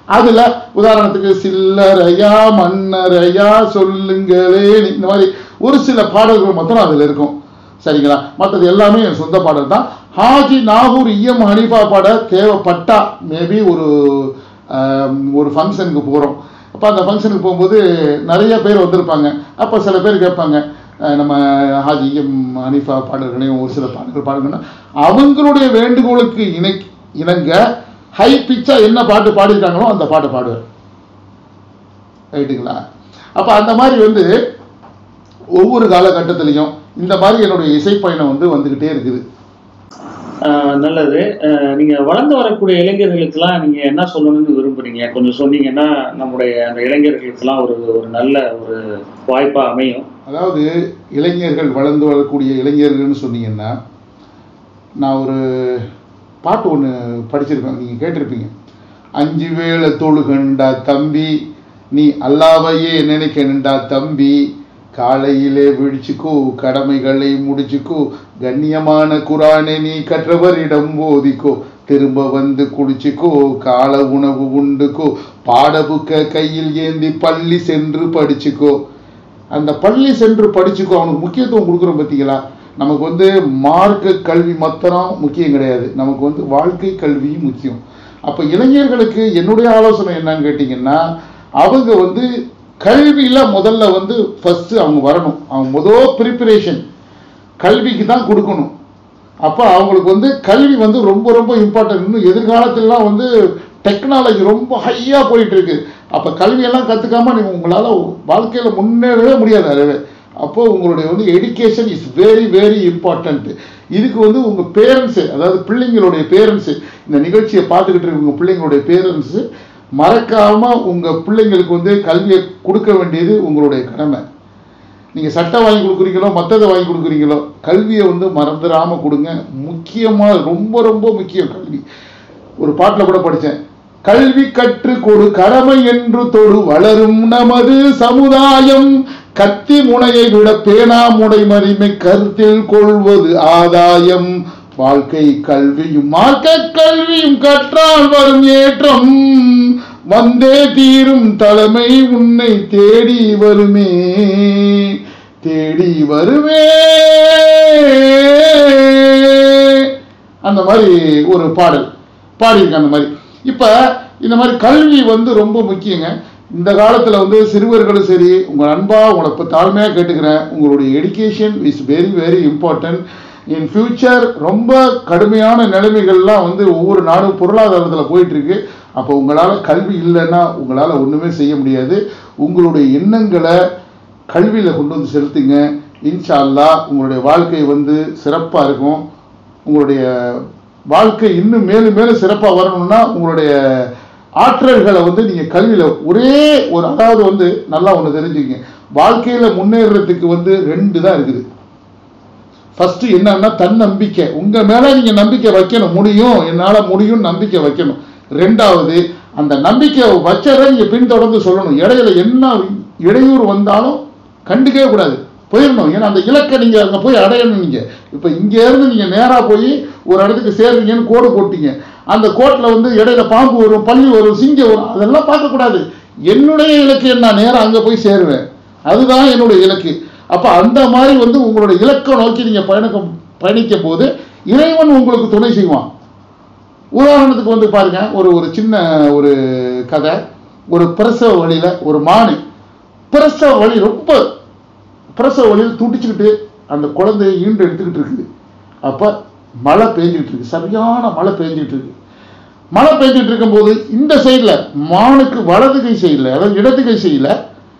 அதுல உதாரணத்துக்கு சில்லறையா மன்னரையா சொல்லுங்களே இந்த மாதிரி ஒரு சில பாடல்கள் மாத்திரம் அதுல இருக்கும் சரிங்களா மற்றது எல்லாமே என் சொந்த பாடல் தான் ஹாஜி நாகூர் இஎம் ஹனீஃபா பாட தேவைப்பட்டா மேபி ஒரு ஆம், ஒரு ஃபங்க்ஷனுக்கு போகிறோம் அப்போ அந்த ஃபங்க்ஷனுக்கு போகும்போது நிறைய பேர் வந்திருப்பாங்க அப்போ சில பேர் கேட்பாங்க அஹ், நம்ம ஹாஜி இஎம் ஹனீஃபா பாடல்களையும் ஒரு சில பாடல்கள் பாடுங்கன்னா அவங்களுடைய வேண்டுகோளுக்கு இணை இணங்க ஹை பிச்சா என்ன பாட்டு பாடியிருக்காங்களோ அந்த பாட்டை பாடுவேன் ரைட்டுங்களா அப்போ அந்த மாதிரி வந்து ஒவ்வொரு காலகட்டத்திலையும் இந்த மாதிரி என்னுடைய இசைப்பயணம் வந்து வந்துக்கிட்டே இருக்குது ஆஹ் நல்லது ஆஹ் நீங்க வளர்ந்து வரக்கூடிய இளைஞர்களுக்கெல்லாம் நீங்க என்ன சொல்லணும்னு விரும்புறீங்க கொஞ்சம் சொன்னீங்கன்னா நம்முடைய அந்த இளைஞர்களுக்கெல்லாம் ஒரு ஒரு நல்ல ஒரு வாய்ப்பா அமையும் அதாவது இளைஞர்கள் வளர்ந்து வரக்கூடிய இளைஞர்கள்னு சொன்னீங்கன்னா நான் ஒரு பாட்டு ஒன்று படிச்சிருக்கேன் நீங்கள் கேட்டிருப்பீங்க அஞ்சு வேளை தொழுகண்டா தம்பி நீ அல்லாவையே நினைக்கணுண்டா தம்பி காலையிலே விழிச்சுக்கோ கடமைகளை முடிச்சுக்கோ கண்ணியமான குரானை நீ கற்றவரிடம் போதிக்கோ திரும்ப வந்து குடிச்சுக்கோ கால உணவு உண்டுக்கோ பாடபுக்க கையில் ஏந்தி பள்ளி சென்று படிச்சுக்கோ அந்த பள்ளி சென்று படிச்சுக்கோ அவனுக்கு முக்கியத்துவம் கொடுக்குறோம் பார்த்தீங்களா நமக்கு வந்து மார்க்க கல்வி மாத்திரம் முக்கியம் கிடையாது நமக்கு வந்து வாழ்க்கை கல்வியும் முக்கியம் அப்போ இளைஞர்களுக்கு என்னுடைய ஆலோசனை என்னன்னு கேட்டிங்கன்னா அவங்க வந்து கல்வியில் முதல்ல வந்து ஃபஸ்ட்டு அவங்க வரணும் அவங்க முதல் ப்ரிப்பரேஷன் கல்விக்கு தான் கொடுக்கணும் அப்போ அவங்களுக்கு வந்து கல்வி வந்து ரொம்ப ரொம்ப இம்பார்ட்டன்ட் இன்னும் எதிர்காலத்திலலாம் வந்து டெக்னாலஜி ரொம்ப ஹையாக போயிட்டு இருக்கு அப்போ கல்வியெல்லாம் கற்றுக்காம நீங்கள் உங்களால் வாழ்க்கையில் முன்னேறவே முடியாது அறவே அப்போ உங்களுடைய வந்து education is very very important இதுக்கு வந்து உங்கள் பேரண்ட்ஸு அதாவது பிள்ளைங்களுடைய பேரண்ட்ஸு இந்த நிகழ்ச்சியை பார்த்துக்கிட்டு இருக்க உங்கள் பிள்ளைங்களுடைய பேரண்ட்ஸு மறக்காமல் உங்கள் பிள்ளைங்களுக்கு வந்து கல்வியை கொடுக்க வேண்டியது உங்களுடைய கடமை நீங்கள் சட்டை வாங்கி கொடுக்குறீங்களோ மற்றதை வாங்கி கொடுக்குறீங்களோ கல்வியை வந்து மறந்துடாமல் கொடுங்க முக்கியமாக ரொம்ப ரொம்ப முக்கியம் கல்வி ஒரு பாட்டில் கூட படித்தேன் கல்வி கற்று கொடு கடமை என்று தொடு வளரும் நமது சமுதாயம் கத்தி முனையை விட பேனா முனை மறிமை கருத்தில் கொள்வது ஆதாயம் வாழ்க்கை கல்வியும் மார்க்க கல்வியும் கற்றால் வரும் ஏற்றம் வந்தே தீரும் தலைமை உன்னை தேடி வருமே தேடி வருமே அந்த மாதிரி ஒரு பாடல் பாடியிருக்கேன் அந்த மாதிரி இப்போ இந்த மாதிரி கல்வி வந்து ரொம்ப முக்கியங்க இந்த காலத்தில் வந்து சிறுவர்களும் சரி உங்கள் அன்பா உங்களை இப்போ தாழ்மையாக கேட்டுக்கிறேன் உங்களுடைய education is very very important in future ரொம்ப கடுமையான நிலைமைகள்லாம் வந்து ஒவ்வொரு நாடும் பொருளாதாரத்தில் போயிட்டுருக்கு அப்போ உங்களால் கல்வி இல்லைன்னா உங்களால் ஒன்றுமே செய்ய முடியாது உங்களுடைய எண்ணங்களை கல்வியில் கொண்டு வந்து செலுத்துங்க இன்ஷா அல்லாஹ் உங்களுடைய வாழ்க்கை வந்து சிறப்பாக இருக்கும் உங்களுடைய வாழ்க்கை இன்னும் மேலும் மேலும் சிறப்பாக வரணும்னா உங்களுடைய ஆற்றல்களை வந்து நீங்கள் கல்வியில் ஒரே ஒரு அதாவது வந்து நல்லா ஒன்று தெரிஞ்சுக்கங்க வாழ்க்கையில் முன்னேறதுக்கு வந்து ரெண்டு தான் இருக்குது ஃபர்ஸ்ட் என்னன்னா தன்னம்பிக்கை உங்க மேல நீங்க நம்பிக்கை வைக்கணும் முடியும் என்னால முடியும் நம்பிக்கை வைக்கணும் ரெண்டாவது அந்த நம்பிக்கை வச்சதை நீங்க பின்தொடர்ந்து சொல்லணும் இடையில என்ன இடையூறு வந்தாலும் கண்டுக்கவே கூடாது போயிடணும் ஏன்னா அந்த இலக்கை நீங்க அங்க போய் அடையணும் நீங்க இப்ப இங்க இருந்து நீங்க நேரா போய் ஒரு இடத்துக்கு சேர்றீங்கன்னு கோடு போட்டீங்க அந்த கோட்டில் வந்து இடையில பாம்பு வரும் பள்ளி வரும் சிங்கம் வரும் அதெல்லாம் பார்க்கக்கூடாது என்னுடைய இலக்கு நான் நேரா அங்க போய் சேருவேன் அதுதான் என்னுடைய இலக்கு அப்ப அந்த மாதிரி வந்து உங்களுடைய இலக்கை நோக்கி நீங்க பயணிக்க பயணிக்கும் போது இறைவன் உங்களுக்கு துணை செய்வான் உதாரணத்துக்கு வந்து பாருங்க ஒரு ஒரு சின்ன ஒரு கதை ஒரு பிரசவ வழியில ஒரு மானு பிரசவ வழி ரொம்ப பிரசவ வழியில் துடிச்சுக்கிட்டு அந்த குழந்தையை ஈண்டு எடுத்துக்கிட்டு இருக்குது அப்ப மழை பெஞ்சிக்கிட்டு இருக்கு சரியான மழை பெஞ்சிக்கிட்டு இருக்கு மழை பெஞ்சிட்டு இருக்கும்போது இந்த சைடில் மானுக்கு வலது கை சைடில் அதாவது இடது கை சைடில்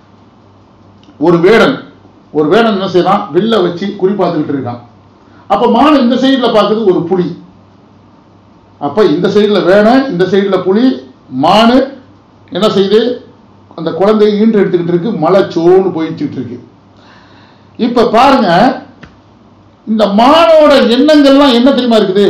ஒரு வேடன் ஒரு வேடன் என்ன செய்யறான் வில்ல வச்சு குறி பார்த்துக்கிட்டு இருக்கான் அப்ப மான் இந்த சைடுல பார்க்குது ஒரு புலி அப்ப இந்த சைடுல வேடன் இந்த சைடுல புலி மானு என்ன செய்யுது அந்த குழந்தையை ஈன்று எடுத்துக்கிட்டு இருக்கு மலை சோன்னு போயிட்டு இருக்கு இப்ப பாருங்க இந்த மானோட எண்ணங்கள்லாம் என்ன தெரியுமா இருக்குது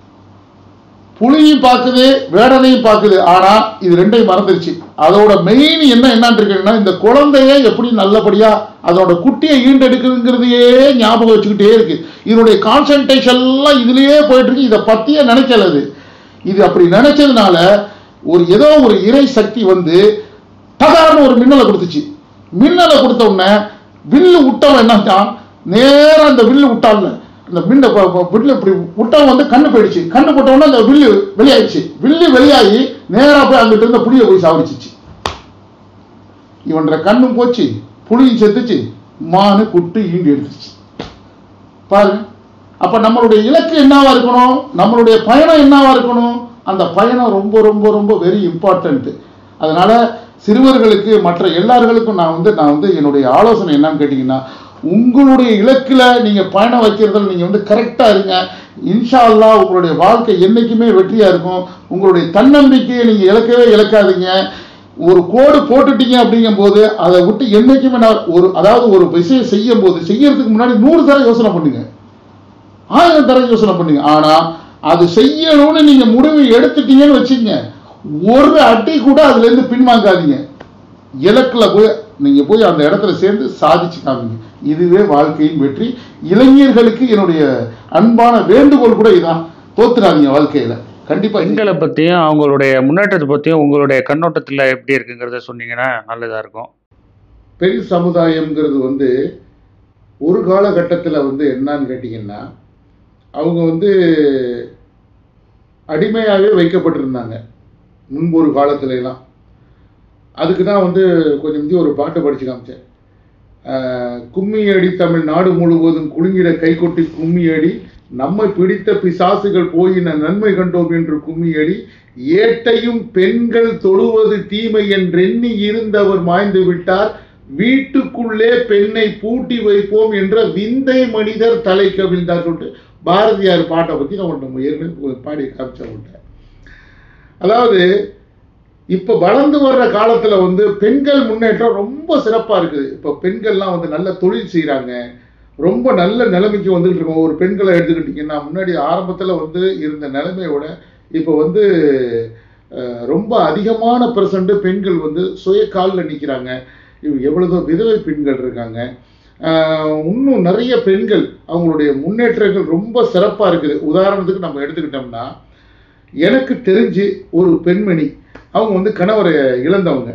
புலியும் பார்க்குது வேடனையும் பார்க்குது ஆனா இது ரெண்டையும் மறந்துருச்சு அதோட மெயின் என்ன என்னன்னு இருக்குன்னா இந்த குழந்தைய எப்படி நல்லபடியா அதோட குட்டியை ஈண்டெடுக்குதுங்கிறதையே ஞாபகம் வச்சுக்கிட்டே இருக்கு இதனுடைய கான்சன்ட்ரேஷன் எல்லாம் இதுலயே போயிட்டு இருக்கு இதை பத்தியே நினைக்கல அது இது அப்படி நினைச்சதுனால ஒரு ஏதோ ஒரு இறை சக்தி வந்து டகார்னு ஒரு மின்னலை கொடுத்துச்சு மின்னலை கொடுத்த உடனே வில்லு விட்டவன் என்னட்டான் நேரா அந்த வில்லு விட்டான்ல அந்த மின்ன ப- ப- வில்லு இப்படி விட்டவன் வந்து கண்ணு போயிடுச்சு கண்ணு போட்ட உடனே அந்த வில்லு வெளியாயிடுச்சு வில்லு வெளியாகி நேரா போய் அங்கிட்டு இருந்த புளிய போய் சாவடிச்சிச்சு இவன்ற கண்ணும் போச்சு புளியும் செத்துச்சு மானு குட்டு ஈண்டு எடுத்துச்சு பாருங்க அப்ப நம்மளுடைய இலக்கு என்னவா இருக்கணும் நம்மளுடைய பயணம் என்னவா இருக்கணும் அந்த பயணம் ரொம்ப ரொம்ப ரொம்ப வெரி இம்பார்ட்டன்ட் அதனால சிறுவர்களுக்கு மற்ற எல்லார்களுக்கும் நான் வந்து நான் வந்து என்னுடைய ஆலோசனை என்னன்னு கேட்டீங்கன்னா உங்களுடைய இலக்குல நீங்க பயணம் வைக்கிறதுல நீங்க வந்து கரெக்டா இருங்க இன்ஷா அல்லாஹ் உங்களுடைய வாழ்க்கை என்னைக்குமே வெற்றியா இருக்கும் உங்களுடைய தன்னம்பிக்கையை நீங்க இழக்கவே இழக்காதீங்க ஒரு கோடு போட்டுட்டீங்க அப்படிங்கும்போது அதை விட்டு என்னைக்குமே நான் ஒரு அதாவது ஒரு விஷயம் செய்யும் போது செய்யறதுக்கு முன்னாடி நூறு தடவை யோசனை பண்ணுங்க ஆயிரம் தடவை யோசனை பண்ணுங்க ஆனா அது செய்யணும்னு நீங்க முடிவு எடுத்துட்டீங்கன்னு வச்சுங்க ஒரு அடி கூட அதுல இருந்து பின்வாங்காதீங்க இலக்குல போய் நீங்க போய் அந்த இடத்துல சேர்ந்து சாதிச்சு காமிங்க இதுவே வாழ்க்கையின் வெற்றி இளைஞர்களுக்கு என்னுடைய அன்பான வேண்டுகோள் கூட இதான் தோத்துறாதீங்க வாழ்க்கையில கண்டிப்பா பெண்களை பற்றியும் அவங்களுடைய முன்னேற்றத்தை பற்றியும் உங்களுடைய கண்ணோட்டத்தில் எப்படி இருக்குங்கிறத சொன்னீங்கன்னா நல்லதாக இருக்கும் பெண் சமுதாயம்ங்கிறது வந்து ஒரு காலகட்டத்தில் வந்து என்னன்னு கேட்டிங்கன்னா அவங்க வந்து அடிமையாகவே வைக்கப்பட்டிருந்தாங்க முன்பு ஒரு காலத்துல எல்லாம் அதுக்கு தான் வந்து கொஞ்சம் முந்தி ஒரு பாட்டு படிச்சு காமிச்சேன் ஆஹ், கும்மி அடி தமிழ் நாடு முழுவதும் குலுங்கிட கைகொட்டி கும்மி அடி நம்மை பிடித்த பிசாசுகள் போயின நன்மை கண்டோம் என்று கும்மி அடி ஏட்டையும் பெண்கள் தொழுவது தீமை என்றெண்ணி இருந்தவர் மாய்ந்து விட்டார் வீட்டுக்குள்ளே பெண்ணை பூட்டி வைப்போம் என்ற விந்தை மனிதர் தலை கவிழ்ந்தார் சொல்லிட்டு பாரதியார் பாட்டை பத்தி நான் ஒன்று ஏற்கனவே பாடி காமிச்சேன் உங்கள்கிட்ட. அதாவது இப்ப வளர்ந்து வர்ற காலத்துல வந்து பெண்கள் முன்னேற்றம் ரொம்ப சிறப்பா இருக்குது இப்ப பெண்கள்லாம் வந்து நல்ல தொழில் செய்றாங்க ரொம்ப நல்ல நிலைமைக்கு வந்துட்டு இருக்கோம் ஒரு பெண்களை எடுத்துக்கிட்டிங்கன்னா முன்னாடி ஆரம்பத்துல வந்து இருந்த நிலைமையோட இப்போ வந்து அஹ், ரொம்ப அதிகமான பெர்சன்ட் பெண்கள் வந்து சுய காலில் நிற்கிறாங்க எவ்வளதோ விதவை பெண்கள் இருக்காங்க ஆஹ், இன்னும் நிறைய பெண்கள் அவங்களுடைய முன்னேற்றங்கள் ரொம்ப சிறப்பாக இருக்குது உதாரணத்துக்கு நம்ம எடுத்துக்கிட்டோம்னா எனக்கு தெரிஞ்சு ஒரு பெண்மணி அவங்க வந்து கணவரை இழந்தவங்க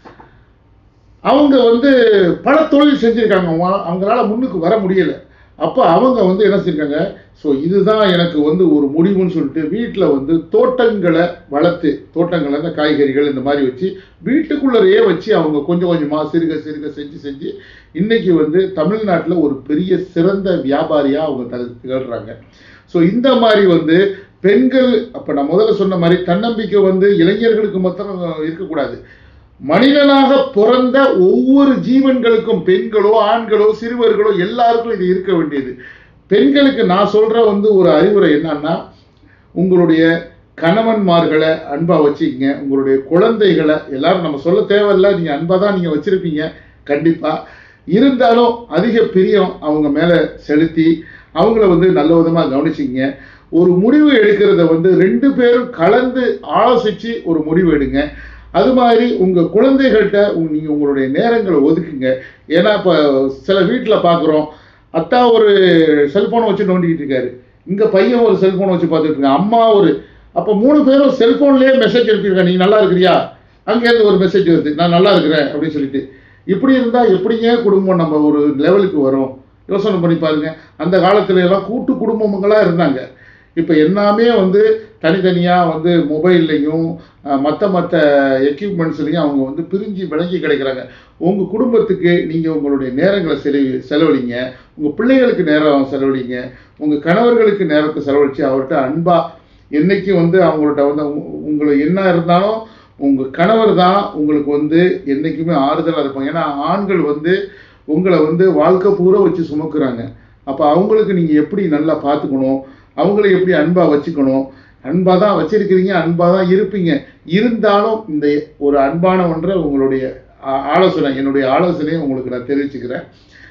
அவங்க வந்து பல தொழில் செஞ்சுருக்காங்க அவங்க- அவங்களால முன்னுக்கு வர முடியல அப்போ அவங்க வந்து என்ன செஞ்சிருக்காங்க ஸோ இதுதான் எனக்கு வந்து ஒரு முடிவுன்னு சொல்லிட்டு வீட்டில் வந்து தோட்டங்களை வளர்த்து தோட்டங்கள் அந்த காய்கறிகள் இந்த மாதிரி வச்சு வீட்டுக்குள்ளரையே வச்சு அவங்க கொஞ்சம் கொஞ்சமாக சிறுக சிறுக செஞ்சு செஞ்சு இன்னைக்கு வந்து தமிழ்நாட்டில் ஒரு பெரிய சிறந்த வியாபாரியாக அவங்க தல திகழ்கிறாங்க ஸோ இந்த மாதிரி வந்து பெண்கள் அப்போ நான் முதல்ல சொன்ன மாதிரி தன்னம்பிக்கை வந்து இளைஞர்களுக்கு மாத்திரம் இருக்கக்கூடாது மனிதனாக பிறந்த ஒவ்வொரு ஜீவன்களுக்கும் பெண்களோ ஆண்களோ சிறுவர்களோ எல்லாருக்கும் இது இருக்க வேண்டியது பெண்களுக்கு நான் சொல்ற வந்து ஒரு அறிவுரை என்னன்னா உங்களுடைய கணவன்மார்களை அன்பா வச்சுக்கங்க உங்களுடைய குழந்தைகளை எல்லாரும் நம்ம சொல்ல தேவையில்ல நீங்க அன்பா தான் நீங்க வச்சிருப்பீங்க கண்டிப்பா இருந்தாலும் அதிக பிரியம் அவங்க மேல செலுத்தி அவங்கள வந்து நல்ல விதமா கவனிச்சிங்க ஒரு முடிவு எடுக்கிறத வந்து ரெண்டு பேரும் கலந்து ஆலோசிச்சு ஒரு முடிவு எடுங்க அது மாதிரி உங்க குழந்தைகள்கிட்ட உங்க- நீங்க உங்களுடைய நேரங்களை ஒதுக்குங்க ஏன்னா இப்ப சில வீட்டுல பாக்குறோம் அத்தா ஒரு செல்போனை வச்சு நோண்டிக்கிட்டு இருக்காரு இங்க பையன் ஒரு செல்போனை வச்சு பார்த்துட்டு இருக்காங்க அம்மா ஒரு அப்ப மூணு பேரும் செல்போன்லயே மெசேஜ் அனுப்பியிருக்காங்க நீ நல்லா இருக்கிறியா அங்கேருந்து ஒரு மெசேஜ் வருது நான் நல்லா இருக்கிறேன் அப்படின்னு சொல்லிட்டு இப்படி இருந்தா எப்படிங்க குடும்பம் நம்ம ஒரு லெவலுக்கு வரும் யோசனை பண்ணி பாருங்க அந்த காலத்துல எல்லாம் கூட்டு குடும்பங்களா இருந்தாங்க இப்போ எல்லாமே வந்து தனித்தனியாக வந்து மொபைல்லையும் மற்ற மற்ற எக்யூப்மெண்ட்ஸ்லையும் அவங்க வந்து பிரிஞ்சு விளங்கி கிடைக்கிறாங்க உங்கள் குடும்பத்துக்கு நீங்கள் உங்களுடைய நேரங்களை செலவி செலவழிங்க உங்கள் பிள்ளைகளுக்கு நேரம் செலவழிங்க உங்கள் கணவர்களுக்கு நேரத்தை செலவழித்து அவர்கிட்ட அன்பாக என்னைக்கு வந்து அவங்கள்ட்ட வந்து உங்க- உங்களை என்ன இருந்தாலும் உங்கள் கணவர் தான் உங்களுக்கு வந்து என்றைக்குமே ஆறுதலாக இருக்கும் ஏன்னா ஆண்கள் வந்து உங்களை வந்து வாழ்க்கை பூரா வச்சு சுமக்குறாங்க அப்போ அவங்களுக்கு நீங்கள் எப்படி நல்லா பார்த்துக்கணும் அவங்கள எப்படி அன்பாக வச்சுக்கணும் அன்பாக தான் வச்சிருக்கிறீங்க அன்பாக தான் இருப்பீங்க இருந்தாலும் இந்த ஒரு அன்பான ஒன்றை உங்களுடைய ஆ- ஆலோசனை என்னுடைய ஆலோசனையை உங்களுக்கு நான் தெரிவிச்சுக்கிறேன்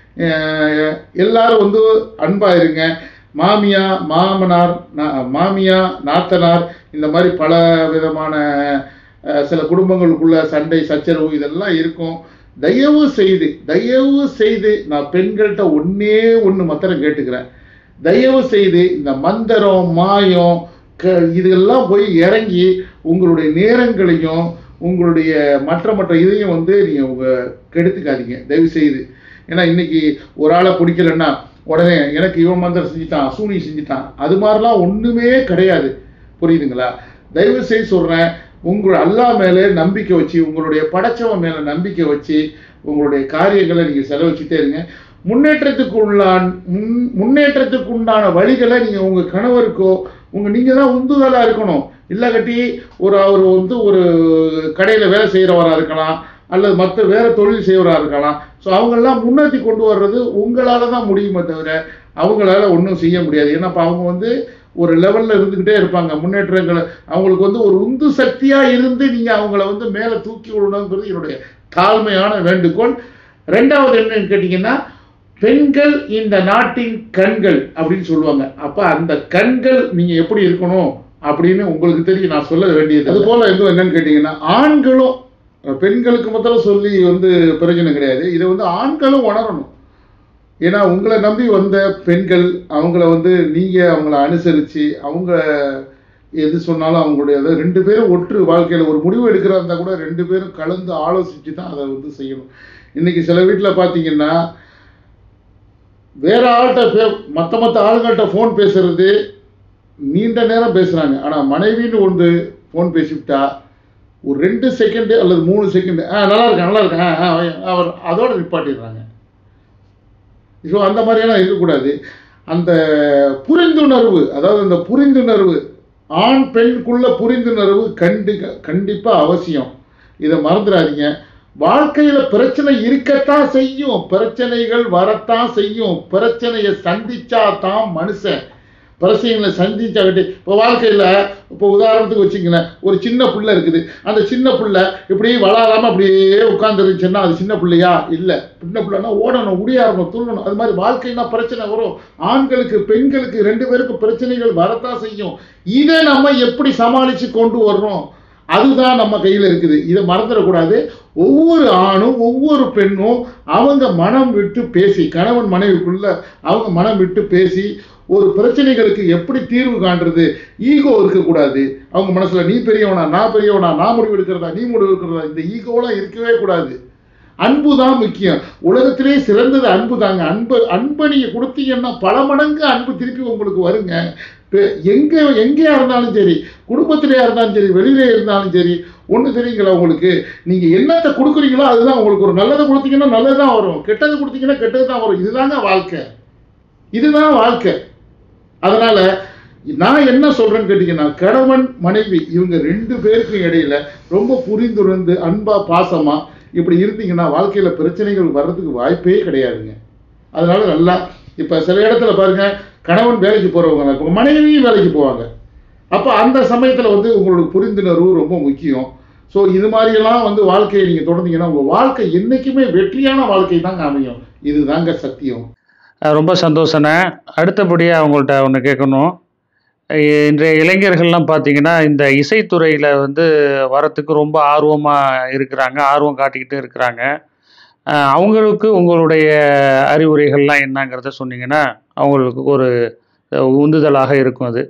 அஹ் எல்லாரும் வந்து அன்பாக இருங்க மாமியா மாமனார் நா- மாமியா நாத்தனார் இந்த மாதிரி பல விதமான அஹ், சில குடும்பங்களுக்குள்ள சண்டை சச்சரவு இதெல்லாம் இருக்கும் தயவு செய்து தயவு செய்து நான் பெண்கள்கிட்ட ஒண்ணே ஒன்று மாத்திரம் கேட்டுக்கிறேன் தயவு செய்து இந்த மந்திரம் மாயம் க இதெல்லாம் போய் இறங்கி உங்களுடைய நேரங்களையும் உங்களுடைய மற்ற மற்ற இதையும் வந்து நீங்கள் உங்க கெடுத்துக்காதீங்க தயவு செய்து ஏன்னா இன்னைக்கு ஒரு ஆளை பிடிக்கலன்னா உடனே எனக்கு இவன் மந்திரம் செஞ்சுட்டான் அசூனி செஞ்சுட்டான் அது மாதிரிலாம் ஒன்றுமே கிடையாது புரியுதுங்களா தயவு செய்து சொல்கிறேன் உங்கள் அல்லா மேலே நம்பிக்கை வச்சு உங்களுடைய படைச்சவன் மேலே நம்பிக்கை வச்சு உங்களுடைய காரியங்களை நீங்கள் செலவழிச்சுட்டே இருங்க முன்னேற்றத்துக்கு உள்ளான் முன் முன்னேற்றத்துக்கு உண்டான வழிகளை நீங்கள் உங்கள் கணவருக்கோ உங்கள் நீங்கள் தான் உந்துதலாக இருக்கணும் இல்லை கட்டி ஒரு அவர் வந்து ஒரு கடையில் வேலை செய்கிறவராக இருக்கலாம் அல்லது மற்ற வேற தொழில் செய்வராக இருக்கலாம் ஸோ அவங்களெல்லாம் முன்னேற்றி கொண்டு வர்றது உங்களால் தான் முடியுமே தவிர அவங்களால ஒன்றும் செய்ய முடியாது ஏன்னா அப்ப அவங்க வந்து ஒரு லெவலில் இருந்துக்கிட்டே இருப்பாங்க முன்னேற்றங்களை அவங்களுக்கு வந்து ஒரு உந்து சக்தியாக இருந்து நீங்கள் அவங்கள வந்து மேலே தூக்கி விடணுங்கிறது என்னுடைய தாழ்மையான வேண்டுகோள் ரெண்டாவது என்னன்னு கேட்டிங்கன்னா பெண்கள் இந்த நாட்டின் கண்கள் அப்படின்னு சொல்லுவாங்க அப்போ அந்த கண்கள் நீங்கள் எப்படி இருக்கணும் அப்படின்னு உங்களுக்கு தெரியும் நான் சொல்ல வேண்டியது அது போல எதுவும் என்னன்னு கேட்டிங்கன்னா ஆண்களும் பெண்களுக்கு மாத்திரம் சொல்லி வந்து பிரயோஜனம் கிடையாது இதை வந்து ஆண்களும் உணரணும் ஏன்னா உங்களை நம்பி வந்த பெண்கள் அவங்கள வந்து நீங்கள் அவங்கள அனுசரித்து அவங்க எது சொன்னாலும் அவங்களுடைய அதை ரெண்டு பேரும் ஒற்று வாழ்க்கையில் ஒரு முடிவு எடுக்கிறதா இருந்தால் கூட ரெண்டு பேரும் கலந்து ஆலோசித்து தான் அதை வந்து செய்யணும் இன்னைக்கு சில வீட்டில் பார்த்தீங்கன்னா வேற ஆள்கிட்ட பே மற்ற மற்ற ஆளுங்கள்ட்ட ஃபோன் பேசுறது நீண்ட நேரம் பேசுகிறாங்க ஆனால் மனைவின்னு ஒன்று ஃபோன் பேசிவிட்டா ஒரு ரெண்டு செகண்டு அல்லது மூணு செகண்டு ஆ நல்லா இருக்கேன் நல்லா இருக்கேன் ஆ ஆ, அவர் அதோட நிப்பாட்டிடுறாங்க ஸோ அந்த மாதிரியெல்லாம் இருக்கக்கூடாது அந்த புரிந்துணர்வு அதாவது அந்த புரிந்துணர்வு ஆண் பெண்குள்ள புரிந்துணர்வு கண்டி கண்டிப்பாக அவசியம் இதை மறந்துடாதீங்க வாழ்க்கையில் பிரச்சனை இருக்கத்தான் செய்யும் பிரச்சனைகள் வரத்தான் செய்யும் பிரச்சனையை சந்திச்சா தான் மனுஷன் பிரச்சனைகளை சந்திச்சாகட்டி இப்போ வாழ்க்கையில் இப்போ உதாரணத்துக்கு வச்சுங்களேன் ஒரு சின்ன புள்ள இருக்குது அந்த சின்ன புள்ள இப்படி வளராமல் அப்படியே உட்காந்துருந்துச்சுன்னா அது சின்ன பிள்ளையா இல்லை சின்ன பிள்ளைனா ஓடணும் உடியாடணும் துள்ளணும் அது மாதிரி வாழ்க்கைனா பிரச்சனை வரும் ஆண்களுக்கு பெண்களுக்கு ரெண்டு பேருக்கு பிரச்சனைகள் வரத்தான் செய்யும் இதை நம்ம எப்படி சமாளித்து கொண்டு வர்றோம் அதுதான் நம்ம கையில் இருக்குது இதை மறந்துடக்கூடாது ஒவ்வொரு ஆணும் ஒவ்வொரு பெண்ணும் அவங்க மனம் விட்டு பேசி கணவன் மனைவிக்குள்ள அவங்க மனம் விட்டு பேசி ஒரு பிரச்சனைகளுக்கு எப்படி தீர்வு காண்றது ஈகோ இருக்கக்கூடாது அவங்க மனசுல நீ பெரியவனா நான் பெரியவனா நான் முடிவு எடுக்கிறதா நீ முடிவு எடுக்கிறதா இந்த ஈகோலாம் இருக்கவே கூடாது அன்பு தான் முக்கியம் உலகத்திலே சிறந்தது அன்பு தாங்க அன்பு அன்பை நீங்க கொடுத்தீங்கன்னா பல மடங்கு அன்பு திருப்பி உங்களுக்கு வருங்க பெ- எங்க எங்கேயா இருந்தாலும் சரி குடும்பத்திலேயா இருந்தாலும் சரி வெளியிலே இருந்தாலும் சரி ஒன்று தெரியுங்களா உங்களுக்கு நீங்க என்னத்தை கொடுக்குறீங்களோ அதுதான் உங்களுக்கு ஒரு நல்லதை கொடுத்தீங்கன்னா நல்லது தான் வரும் கெட்டது கொடுத்தீங்கன்னா கெட்டது தான் வரும் இதுதாங்க வாழ்க்கை இதுதான் வாழ்க்கை அதனால நான் என்ன சொல்றேன்னு கேட்டீங்கன்னா கணவன் மனைவி இவங்க ரெண்டு பேருக்கும் இடையில ரொம்ப புரிந்துணர்ந்து அன்பா பாசமா இப்படி இருந்தீங்கன்னா வாழ்க்கையில பிரச்சனைகள் வர்றதுக்கு வாய்ப்பே கிடையாதுங்க அதனால நல்லா இப்ப சில இடத்துல பாருங்க கணவன் வேலைக்கு போறவங்க இப்போ மனைவியும் வேலைக்கு போவாங்க அப்போ அந்த சமயத்துல வந்து உங்களோட புரிந்துணர்வு ரொம்ப முக்கியம் ஸோ இது மாதிரியெல்லாம் வந்து வாழ்க்கையை நீங்க தொடர்ந்தீங்கன்னா உங்க வாழ்க்கை என்னைக்குமே வெற்றியான வாழ்க்கை தாங்க அமையும் இதுதாங்க சத்தியம் அஹ் ரொம்ப சந்தோஷண்ணே அடுத்தபடியாக அவங்கள்ட்ட ஒன்று கேட்கணும் அஹ் இன்றைய இளைஞர்கள்லாம் பார்த்தீங்கன்னா இந்த இசைத்துறையில் வந்து வரத்துக்கு ரொம்ப ஆர்வமாக இருக்கிறாங்க ஆர்வம் காட்டிக்கிட்டு இருக்கிறாங்க அஹ் அவங்களுக்கு உங்களுடைய அறிவுரைகள்லாம் என்னங்கிறத சொன்னீங்கன்னா அவங்களுக்கு ஒரு அஹ், உந்துதலாக இருக்கும் அது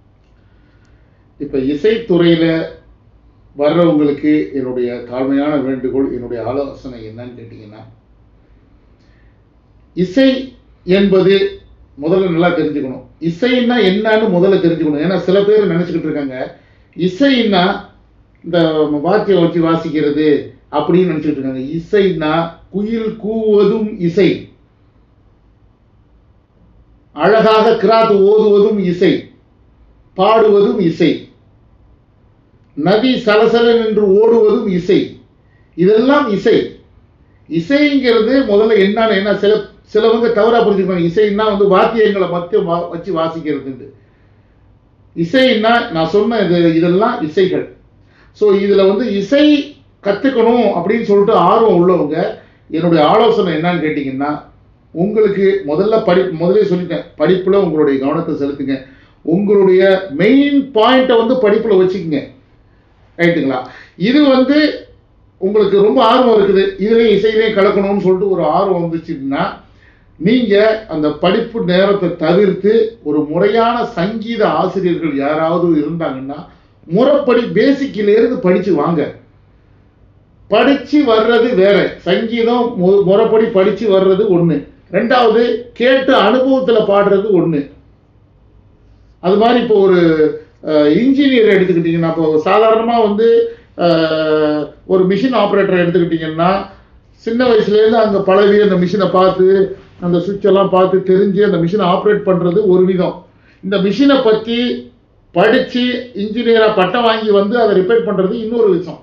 இப்போ இசைத்துறையில் வர்றவங்களுக்கு என்னுடைய தாழ்மையான வேண்டுகோள் என்னுடைய ஆலோசனை என்னன்னு கேட்டிங்கன்னா இசை என்பது முதல்ல நல்லா தெரிஞ்சுக்கணும் இசைன்னா என்னன்னு முதல்ல தெரிஞ்சுக்கணும் ஏன்னா சில பேர் நினச்சிக்கிட்டு இருக்காங்க இசைன்னா இந்த வாத்தியம் வச்சு வாசிக்கிறது அப்படின்னு நினச்சிக்கிட்டு இருக்காங்க இசைன்னா குயில் கூவுவதும் இசை அழகாக கிராத் ஓதுவதும் இசை பாடுவதும் இசை நதி சலசலன் என்று ஓடுவதும் இசை இதெல்லாம் இசை இசைங்கிறது முதல்ல என்னன்னு என்ன சில சிலவங்க தவறா புரிஞ்சுப்பாங்க இசைன்னா வந்து வாத்தியங்களை மட்டும் வா- வச்சு வாசிக்கிறதுண்டு இசைன்னா நான் சொன்ன இது இதெல்லாம் இசைகள் ஸோ இதில் வந்து இசை கற்றுக்கணும் அப்படின்னு சொல்லிட்டு ஆர்வம் உள்ளவங்க என்னுடைய ஆலோசனை என்னன்னு கேட்டிங்கன்னா உங்களுக்கு முதல்ல படி முதல்ல சொல்லிட்டேன் படிப்பில் உங்களுடைய கவனத்தை செலுத்துங்க உங்களுடைய மெயின் பாயிண்ட்டை வந்து படிப்பில் வச்சுக்கோங்க ரைட்டுங்களா இது வந்து உங்களுக்கு ரொம்ப ஆர்வம் இருக்குது இதுலேயும் இசையிலையும் கலக்கணும்னு சொல்லிட்டு ஒரு ஆர்வம் வந்துச்சுன்னா நீங்க அந்த படிப்பு நேரத்தை தவிர்த்து ஒரு முறையான சங்கீத ஆசிரியர்கள் யாராவது இருந்தாங்கன்னா முறைப்படி பேசிக்கில இருந்து படிச்சு வாங்க படிச்சு வர்றது வேற சங்கீதம் மு- முறைப்படி படிச்சு வர்றது ஒண்ணு ரெண்டாவது கேட்டு அனுபவத்துல பாடுறது ஒண்ணு அது மாதிரி இப்போ ஒரு இன்ஜினியர் எடுத்துக்கிட்டிங்கன்னா இப்போ சாதாரணமாக வந்து அஹ், ஒரு மிஷின் ஆப்ரேட்டர் எடுத்துக்கிட்டிங்கன்னா சின்ன வயசுலேருந்து அங்கே பழகி அந்த மிஷினை பார்த்து அந்த சுவிட்ச் எல்லாம் பார்த்து தெரிஞ்சு அந்த மிஷினை ஆப்ரேட் பண்ணுறது ஒரு விதம் இந்த மிஷினை பற்றி படித்து இன்ஜினியராக பட்டம் வாங்கி வந்து அதை ரிப்பேர் பண்ணுறது இன்னொரு விஷயம்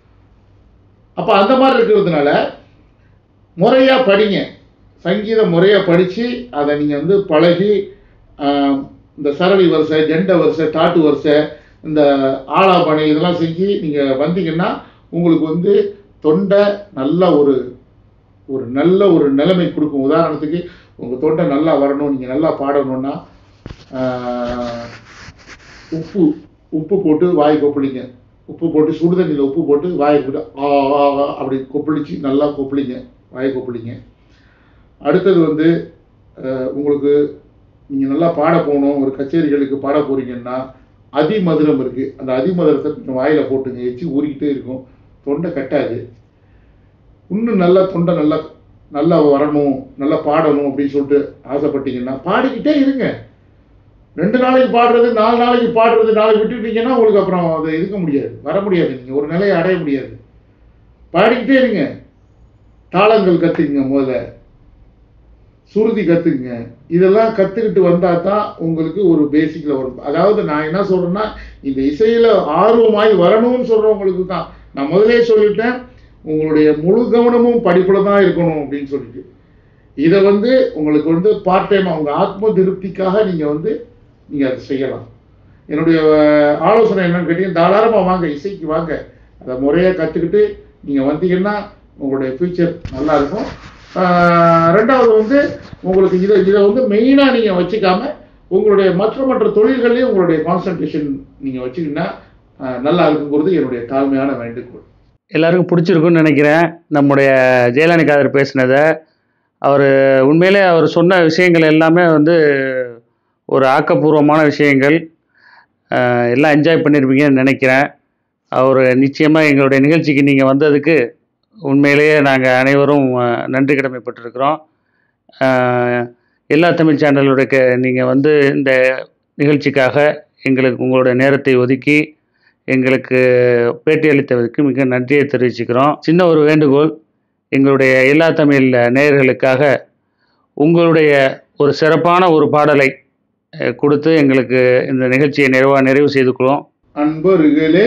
அப்போ அந்த மாதிரி இருக்கிறதுனால முறையாக படிங்க சங்கீதம் முறையாக படித்து அதை நீங்கள் வந்து பழகி ஆஹ், இந்த சரளி வரிசை ஜெண்ட வரிசை தாட்டு வரிசை இந்த ஆலாபனை இதெல்லாம் செஞ்சு நீங்கள் வந்தீங்கன்னா உங்களுக்கு வந்து தொண்டை நல்ல ஒரு ஒரு நல்ல ஒரு நிலைமை கொடுக்கும் உதாரணத்துக்கு உங்கள் தொண்டை நல்லா வரணும் நீங்கள் நல்லா பாடணும்னா ஆஹ், உப்பு உப்பு போட்டு வாய் கொப்பளிங்க உப்பு போட்டு சுடு தண்ணியில் உப்பு போட்டு வாயை போட்டு ஆ ஆ, ஆ அப்படி கொப்பளிச்சு நல்லா கொப்பளிங்க வாயை கொப்பளிங்க அடுத்தது வந்து அஹ், உங்களுக்கு நீங்கள் நல்லா பாட போகணும் ஒரு கச்சேரிகளுக்கு பாட போறீங்கன்னா அதிமதுரம் இருக்குது அந்த அதிமதுரத்தை கொஞ்சம் வாயில் போட்டுங்க எச்சி ஊறிக்கிட்டே இருக்கும் தொண்டை கட்டாது இன்னும் நல்லா தொண்டை நல்லா நல்லா வரணும் நல்லா பாடணும் அப்படின்னு சொல்லிட்டு ஆசைப்பட்டீங்கன்னா பாடிக்கிட்டே இருங்க ரெண்டு நாளைக்கு பாடுறது நாலு நாளைக்கு பாடுறது நாளைக்கு விட்டுட்டீங்கன்னா உங்களுக்கு அப்புறம் அதை இருக்க முடியாது வர முடியாது நீங்கள் ஒரு நிலையை அடைய முடியாது பாடிக்கிட்டே இருங்க தாளங்கள் கற்றுக்குங்க முதல்ல சுருதி கற்றுக்குங்க இதெல்லாம் கற்றுக்கிட்டு வந்தால் தான் உங்களுக்கு ஒரு பேசிக்கில் வரும் அதாவது நான் என்ன சொல்கிறேன்னா இந்த இசையில் ஆர்வமாய் வரணும்னு சொல்கிறவங்களுக்கு தான் நான் முதலே சொல்லிட்டேன் உங்களுடைய முழு கவனமும் படிப்பில் தான் இருக்கணும் அப்படின்னு சொல்லிட்டு இதை வந்து உங்களுக்கு வந்து பார்ட் டைம் அவங்க ஆத்ம திருப்திக்காக நீங்கள் வந்து நீங்கள் அதை செய்யலாம் என்னுடைய அஹ், ஆலோசனை என்னன்னு கேட்டீங்கன்னா தாராளமாக வாங்க இசைக்கு வாங்க அதை முறையாக கற்றுக்கிட்டு நீங்கள் வந்தீங்கன்னா உங்களுடைய ஃபியூச்சர் நல்லா இருக்கும் ஆஹ், ரெண்டாவது வந்து உங்களுக்கு இதை இதை வந்து மெயினாக நீங்கள் வச்சுக்காம உங்களுடைய மற்ற மற்ற தொழில்கள்லையும் உங்களுடைய கான்சன்ட்ரேஷன் நீங்கள் வச்சுக்கிங்கன்னா ஆஹ், நல்லா இருக்குங்கிறது என்னுடைய தாழ்மையான வேண்டுகோள் எல்லாருக்கும் பிடிச்சிருக்குன்னு நினைக்கிறேன் நம்முடைய ஜெயலலிதா காதர் பேசினதை அவர் உண்மையிலே அவர் சொன்ன விஷயங்கள் எல்லாமே வந்து ஒரு ஆக்கப்பூர்வமான விஷயங்கள் அஹ், எல்லாம் என்ஜாய் பண்ணியிருப்பீங்கன்னு நினைக்கிறேன் அவர் நிச்சயமாக எங்களுடைய நிகழ்ச்சிக்கு நீங்கள் வந்ததுக்கு உண்மையிலேயே நாங்கள் அனைவரும் அஹ், நன்றி கடமைப்பட்டிருக்கிறோம் அஹ், எல்லா தமிழ் சேனலுடைய க நீங்கள் வந்து இந்த நிகழ்ச்சிக்காக எங்களுக்கு உங்களுடைய நேரத்தை ஒதுக்கி எங்களுக்கு பேட்டி அளித்ததற்கு மிக நன்றியை தெரிவிச்சுக்கிறோம் சின்ன ஒரு வேண்டுகோள் எங்களுடைய எல்லா தமிழ் நேயர்களுக்காக உங்களுடைய ஒரு சிறப்பான ஒரு பாடலை அஹ், கொடுத்து எங்களுக்கு இந்த நிகழ்ச்சியை நிறைவா நிறைவு செய்துக்கிறோம் அன்பர்களே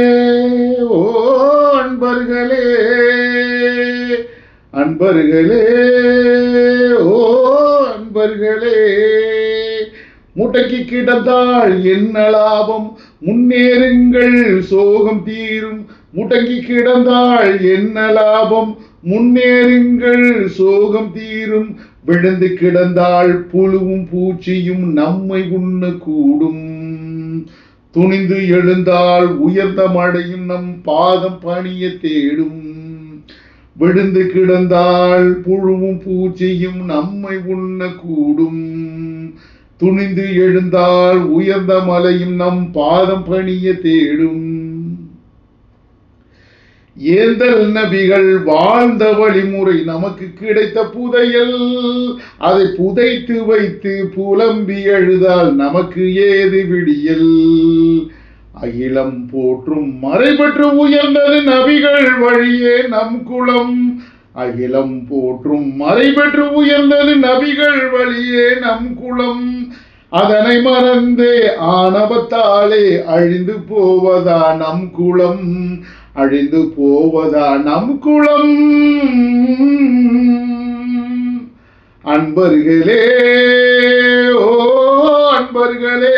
ஓ அன்பர்களே அன்பர்களே ஓ அன்பர்களே முட்டைக்கு கிடந்தால் என்ன லாபம் முன்னேறுங்கள் சோகம் தீரும் முடங்கி கிடந்தால் என்ன லாபம் முன்னேறுங்கள் சோகம் தீரும் விழுந்து கிடந்தால் புழுவும் பூச்சியும் நம்மை உண்ண கூடும் துணிந்து எழுந்தால் உயர்ந்த மழையும் நம் பாதம் பணிய தேடும் விழுந்து கிடந்தால் புழுவும் பூச்சியும் நம்மை உண்ண கூடும் துணிந்து எழுந்தால் உயர்ந்த மலையும் நம் பாதம் பணிய தேடும் ஏந்தல் நபிகள் வாழ்ந்த வழிமுறை நமக்கு கிடைத்த புதையல் அதை புதைத்து வைத்து புலம்பி எழுதால் நமக்கு ஏது விடியல் அகிலம் போற்றும் மறைபற்று உயர்ந்தது நபிகள் வழியே நம் குலம் அகிலம் போற்றும் மறைபற்று உயர்ந்தது நபிகள் வழியே நம் குலம் அதனை மறந்தே ஆணவத்தாலே அழிந்து போவதா நம் குலம் அழிந்து போவதா நம் குலம் அன்பர்களே ஓ அன்பர்களே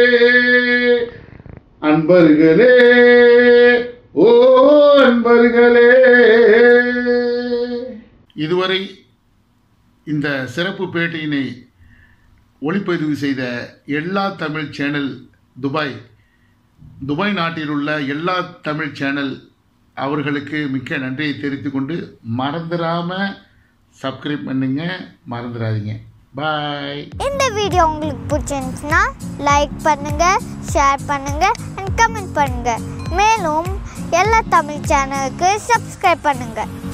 அன்பர்களே ஓ அன்பர்களே இதுவரை இந்த சிறப்பு பேட்டியினை ஒளிப்பதிவு செய்த எல்லா தமிழ் சேனல் துபாய் துபாய் நாட்டில் உள்ள எல்லா தமிழ் சேனல் அவர்களுக்கு மிக்க நன்றியை தெரிவித்துக் கொண்டு மறந்துடாம சப்ஸ்கிரைப் பண்ணுங்க மறந்துடாதீங்க பாய் இந்த வீடியோ உங்களுக்கு பிடிச்சிருந்துச்சுன்னா லைக் பண்ணுங்க ஷேர் பண்ணுங்க அண்ட் கமெண்ட் பண்ணுங்க மேலும் எல்லா தமிழ் சேனலுக்கு சப்ஸ்கிரைப் பண்ணுங்க